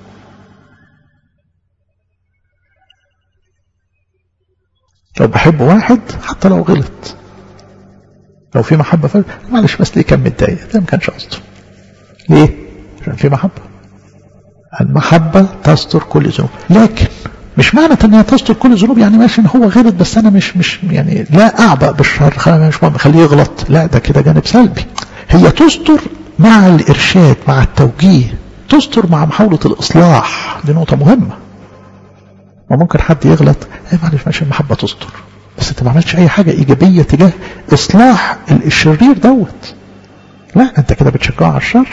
لو بحب واحد حتى لو غلط لو في محبة فرق معلش بس ليه كان متضايق ده ما كانش قصده ليه؟ عشان في محبة المحبة تستر كل ذنوب لكن مش معنى ان هي تستر كل الذنوب يعني ماشي ان هو غلط بس انا مش مش يعني لا اعبأ بالشر مش مهم خليه يغلط لا ده كده جانب سلبي هي تستر مع الارشاد مع التوجيه تستر مع محاولة الاصلاح دي نقطة مهمة وممكن حد يغلط ايه معلش ماشي المحبة تستر بس انت ما عملتش اي حاجة ايجابية تجاه اصلاح الشرير دوت لا انت كده بتشجعه على الشر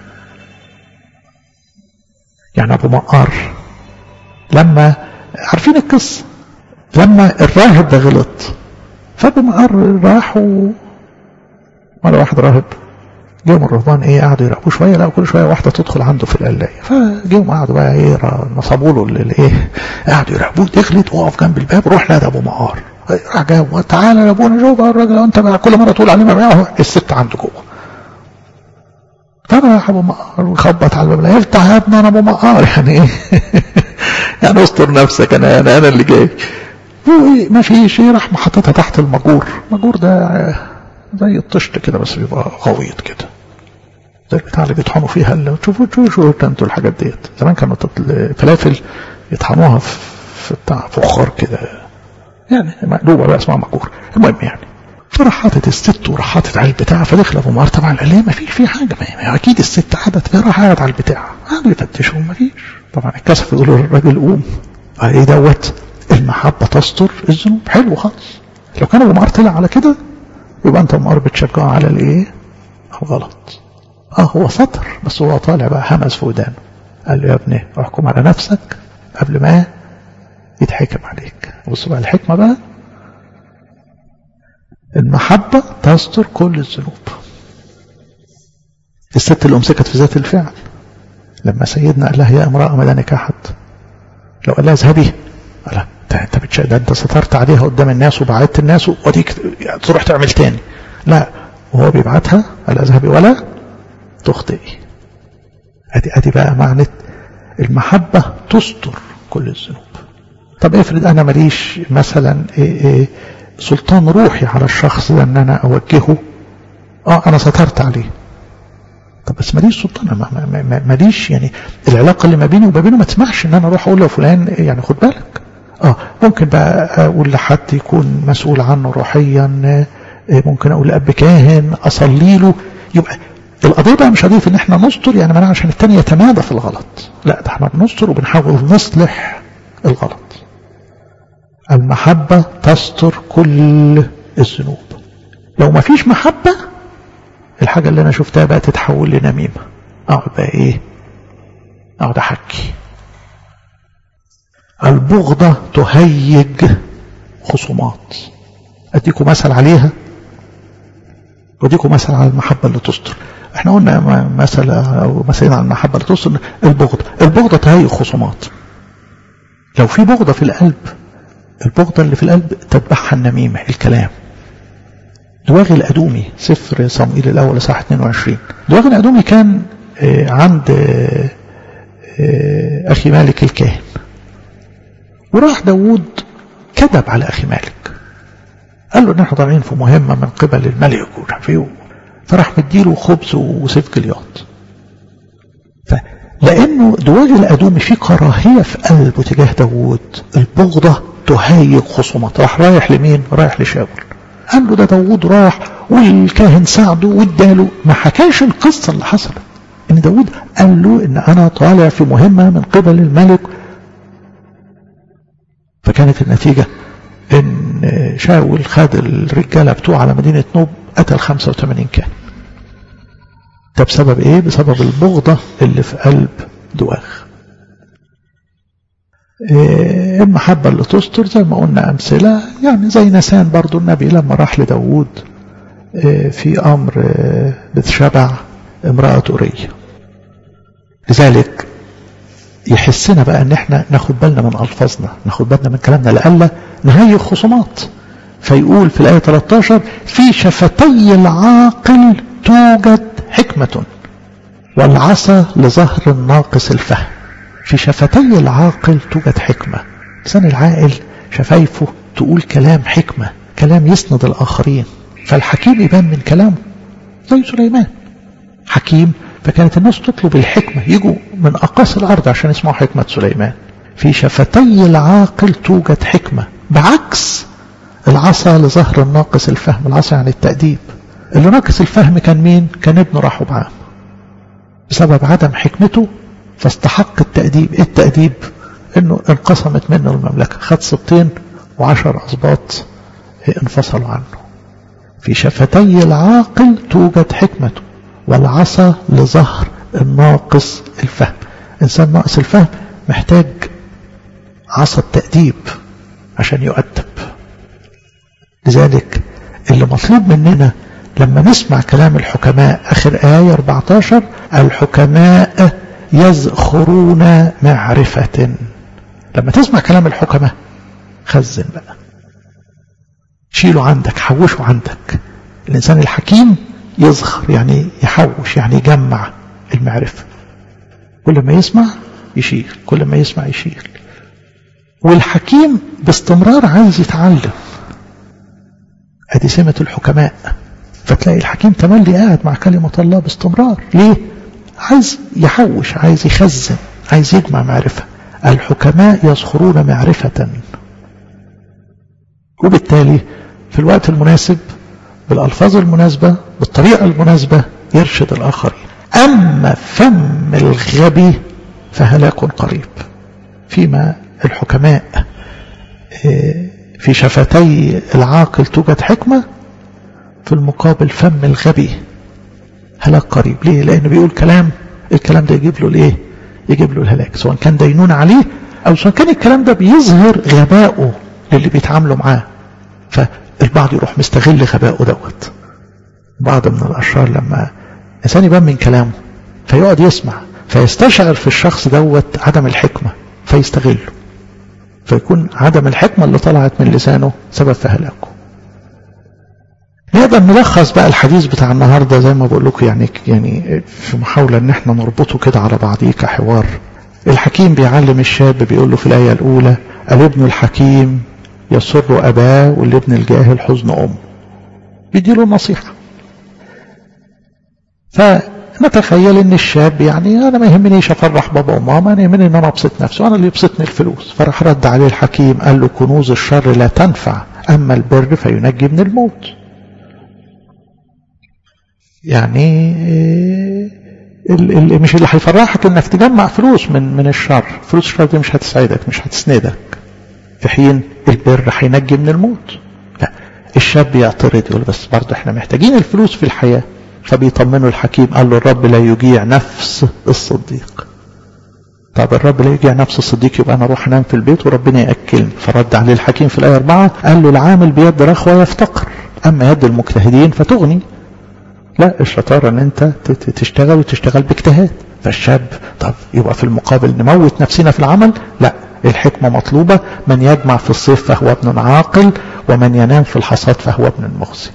يعني ابو مقار لما عارفين القصة لما الراهب ده غلط فابو مقار راح و مرة واحد راهب جيهم الرهبان ايه قعدوا يراقبوه شويه لا كل شويه واحده تدخل عنده في القلايه فجيهم قعدوا بقى ايه نصبوا له الايه قعدوا يراقبوه دخلت وقف جنب الباب روح لا ده ابو مقار راح جاوب تعالى يا ابونا شوف الراجل انت بقى كل مره تقول عليه مريح الست عنده جوه فراح ابو مقار وخبط على الباب افتح يا ابني انا ابو مقار يعني ايه يعني استر نفسك انا انا انا اللي جاي ما فيش ايه راح محطتها تحت المجور المجور ده زي الطشت كده بس بيبقى غويط كده زي البتاع اللي بيطحنوا فيها اللي تشوفوا تشوفوا انتوا الحاجات ديت زمان كانوا الفلافل يطحنوها في بتاع فخار كده يعني مقلوبه بقى اسمها مجور المهم يعني فراح حاطط الست وراح حاطط على البتاع فدخل ابو مار طبعا قال ليه ما فيش فيه حاجه ما اكيد الست قعدت فيها راح قاعد على البتاع قعدوا يفتشوا ما فيش طبعا اتكسف يقولوا للراجل قوم قال ايه دوت المحبه تستر الذنوب حلو خالص لو كان ابو مار طلع على كده يبقى انت مقر بتشجعه على الايه غلط اه هو سطر بس هو طالع بقى همس في ودانه قال له يا ابني احكم على نفسك قبل ما يتحكم عليك بصوا بقى الحكمة بقى المحبة تستر كل الذنوب الست اللي أمسكت في ذات الفعل لما سيدنا قال لها يا امرأة ما لا نكاحت لو قال لها اذهبي قال لها انت بتش... ده انت سترت عليها قدام الناس وبعدت الناس وديك تروح تعمل تاني لا وهو بيبعتها قال اذهبي ولا تخطئي ادي ادي بقى معنى المحبة تستر كل الذنوب طب افرض انا ماليش مثلا إيه إيه سلطان روحي على الشخص ده ان انا اوجهه اه انا سترت عليه طب بس ماليش سلطان ما ماليش يعني العلاقه اللي ما بيني وما بينه ما تسمحش ان انا اروح اقول له فلان يعني خد بالك اه ممكن بقى اقول لحد يكون مسؤول عنه روحيا ممكن اقول لاب كاهن اصلي له يبقى القضيه بقى مش قضيه ان احنا نستر يعني معناها عشان التاني يتمادى في الغلط لا ده احنا بنستر وبنحاول نصلح الغلط المحبه تستر كل الذنوب لو ما فيش محبه الحاجة اللي أنا شفتها بقى تتحول لنميمة أقعد بقى إيه أقعد أحكي البغضة تهيج خصومات أديكم مثل عليها وأديكم مثل على المحبة اللي تستر احنا قلنا مثل أو مثلين على المحبة اللي تستر البغضة البغضة تهيج خصومات لو في بغضة في القلب البغضة اللي في القلب تتبعها النميمة الكلام دواغي الأدومي سفر صموئيل الأول صح 22 دواغي الأدومي كان عند أخي مالك الكاهن وراح داوود كذب على أخي مالك قال له إن احنا طالعين في مهمة من قبل الملك ومش فراح مديله خبز وسيف جلياط لأنه دواغي الأدومي في كراهية في قلبه تجاه داوود البغضة تهيج خصومات راح رايح لمين؟ رايح لشاول قال له ده داوود راح والكاهن ساعده واداله ما حكاش القصة اللي حصلت ان داوود قال له ان انا طالع في مهمة من قبل الملك فكانت النتيجة ان شاول خد الرجالة بتوع على مدينة نوب قتل 85 كان ده بسبب ايه بسبب البغضة اللي في قلب دواغ المحبة اللي تستر زي ما قلنا أمثلة يعني زي نسان برضو النبي لما راح لداود في أمر بتشبع امرأة أورية لذلك يحسنا بقى ان احنا ناخد بالنا من ألفاظنا ناخد بالنا من كلامنا لألا نهيئ خصومات فيقول في الآية 13 في شفتي العاقل توجد حكمة والعصا لظهر الناقص الفهم في شفتي العاقل توجد حكمة لسان العاقل شفايفه تقول كلام حكمة كلام يسند الآخرين فالحكيم يبان من كلامه زي سليمان حكيم فكانت الناس تطلب الحكمة يجوا من أقاصي الأرض عشان يسمعوا حكمة سليمان في شفتي العاقل توجد حكمة بعكس العصا لظهر الناقص الفهم العصا يعني التأديب اللي ناقص الفهم كان مين كان ابن رحبعام بسبب عدم حكمته فاستحق التأديب ايه التأديب انه انقسمت منه المملكة خد سبطين وعشر أسباط انفصلوا عنه في شفتي العاقل توجد حكمته والعصا لظهر الناقص الفهم إنسان ناقص الفهم محتاج عصا التأديب عشان يؤدب لذلك اللي مطلوب مننا لما نسمع كلام الحكماء آخر آية 14 الحكماء يزخرون معرفة لما تسمع كلام الحكماء خزن بقى شيله عندك حوشه عندك الإنسان الحكيم يزخر يعني يحوش يعني يجمع المعرفة كل ما يسمع يشيل كل ما يسمع يشيل والحكيم باستمرار عايز يتعلم ادي سمة الحكماء فتلاقي الحكيم تملي قاعد مع كلمة الله باستمرار ليه عايز يحوش عايز يخزن عايز يجمع معرفة الحكماء يزخرون معرفة وبالتالي في الوقت المناسب بالألفاظ المناسبة بالطريقة المناسبة يرشد الآخرين أما فم الغبي فهلاك قريب فيما الحكماء في شفتي العاقل توجد حكمة في المقابل فم الغبي هلاك قريب ليه لأنه بيقول كلام الكلام ده يجيب له الايه يجيب له الهلاك سواء كان دينون عليه أو سواء كان الكلام ده بيظهر غبائه للي بيتعاملوا معاه فالبعض يروح مستغل غبائه دوت بعض من الأشرار لما إنسان يبان من كلامه فيقعد يسمع فيستشعر في الشخص دوت عدم الحكمة فيستغله فيكون عدم الحكمة اللي طلعت من لسانه سبب في هلاكه نقدر نلخص بقى الحديث بتاع النهارده زي ما بقول لكم يعني يعني في محاولة ان احنا نربطه كده على بعضيه كحوار الحكيم بيعلم الشاب بيقول له في الآية الأولى الابن الحكيم يسر أباه والابن الجاهل حزن أمه بيديله نصيحة فنتخيل ان الشاب يعني انا ما يهمنيش افرح بابا وماما انا يهمني ان انا ابسط نفسي وانا اللي يبسطني الفلوس فراح رد عليه الحكيم قال له كنوز الشر لا تنفع اما البر فينجي من الموت يعني ال ال مش اللي هيفرحك انك تجمع فلوس من من الشر فلوس الشر دي مش هتسعدك مش هتسندك في حين البر هينجي من الموت لا الشاب يعترض يقول بس برضه احنا محتاجين الفلوس في الحياه فبيطمنه الحكيم قال له الرب لا يجيع نفس الصديق طب الرب لا يجيع نفس الصديق يبقى انا اروح انام في البيت وربنا ياكلني فرد عليه الحكيم في الايه 4 قال له العامل بيد رخوه يفتقر اما يد المجتهدين فتغني لا الشطاره ان انت تشتغل وتشتغل باجتهاد فالشاب طب يبقى في المقابل نموت نفسنا في العمل لا الحكمه مطلوبه من يجمع في الصيف فهو ابن عاقل ومن ينام في الحصاد فهو ابن مخزي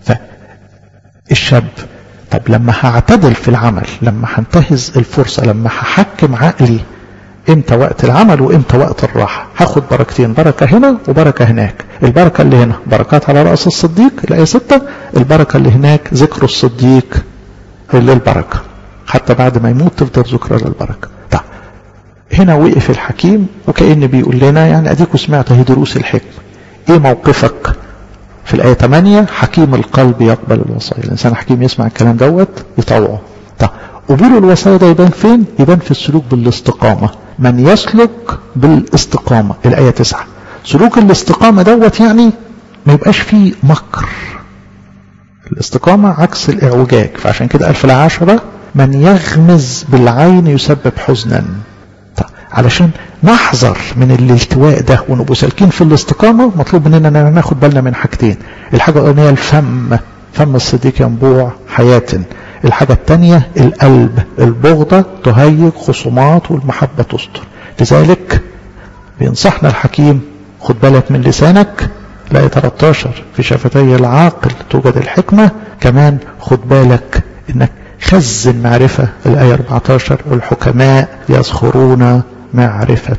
الشاب طب لما هعتدل في العمل لما هنتهز الفرصة لما هحكم عقلي امتى وقت العمل وامتى وقت الراحة هاخد بركتين بركة هنا وبركة هناك البركة اللي هنا بركات على رأس الصديق الآية ستة البركة اللي هناك ذكر الصديق للبركة حتى بعد ما يموت تفضل ذكرى للبركة طب هنا وقف الحكيم وكأن بيقول لنا يعني أديكوا سمعت هي دروس الحكمة ايه موقفك في الآية 8 حكيم القلب يقبل الوصايا الإنسان حكيم يسمع الكلام دوت يطوعه طب قبول الوصايا ده يبان فين يبان في السلوك بالاستقامة من يسلك بالاستقامة الآية 9 سلوك الاستقامة دوت يعني ما يبقاش فيه مكر الاستقامة عكس الإعوجاج فعشان كده قال في العشرة من يغمز بالعين يسبب حزنا طب علشان نحذر من الالتواء ده ونبقوا سالكين في الاستقامة مطلوب مننا ناخد بالنا من حاجتين الحاجة الأولانية الفم فم الصديق ينبوع حياة الحاجة الثانية القلب البغضة تهيج خصومات والمحبة تستر لذلك بينصحنا الحكيم خد بالك من لسانك لا 13 في شفتي العاقل توجد الحكمة كمان خد بالك انك خزن معرفة الآية 14 والحكماء يزخرون معرفة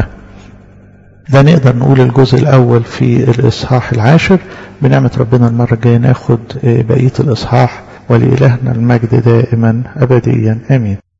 ده نقدر نقول الجزء الأول في الإصحاح العاشر بنعمة ربنا المرة الجاية ناخد بقية الإصحاح ولإلهنا المجد دائما أبديا آمين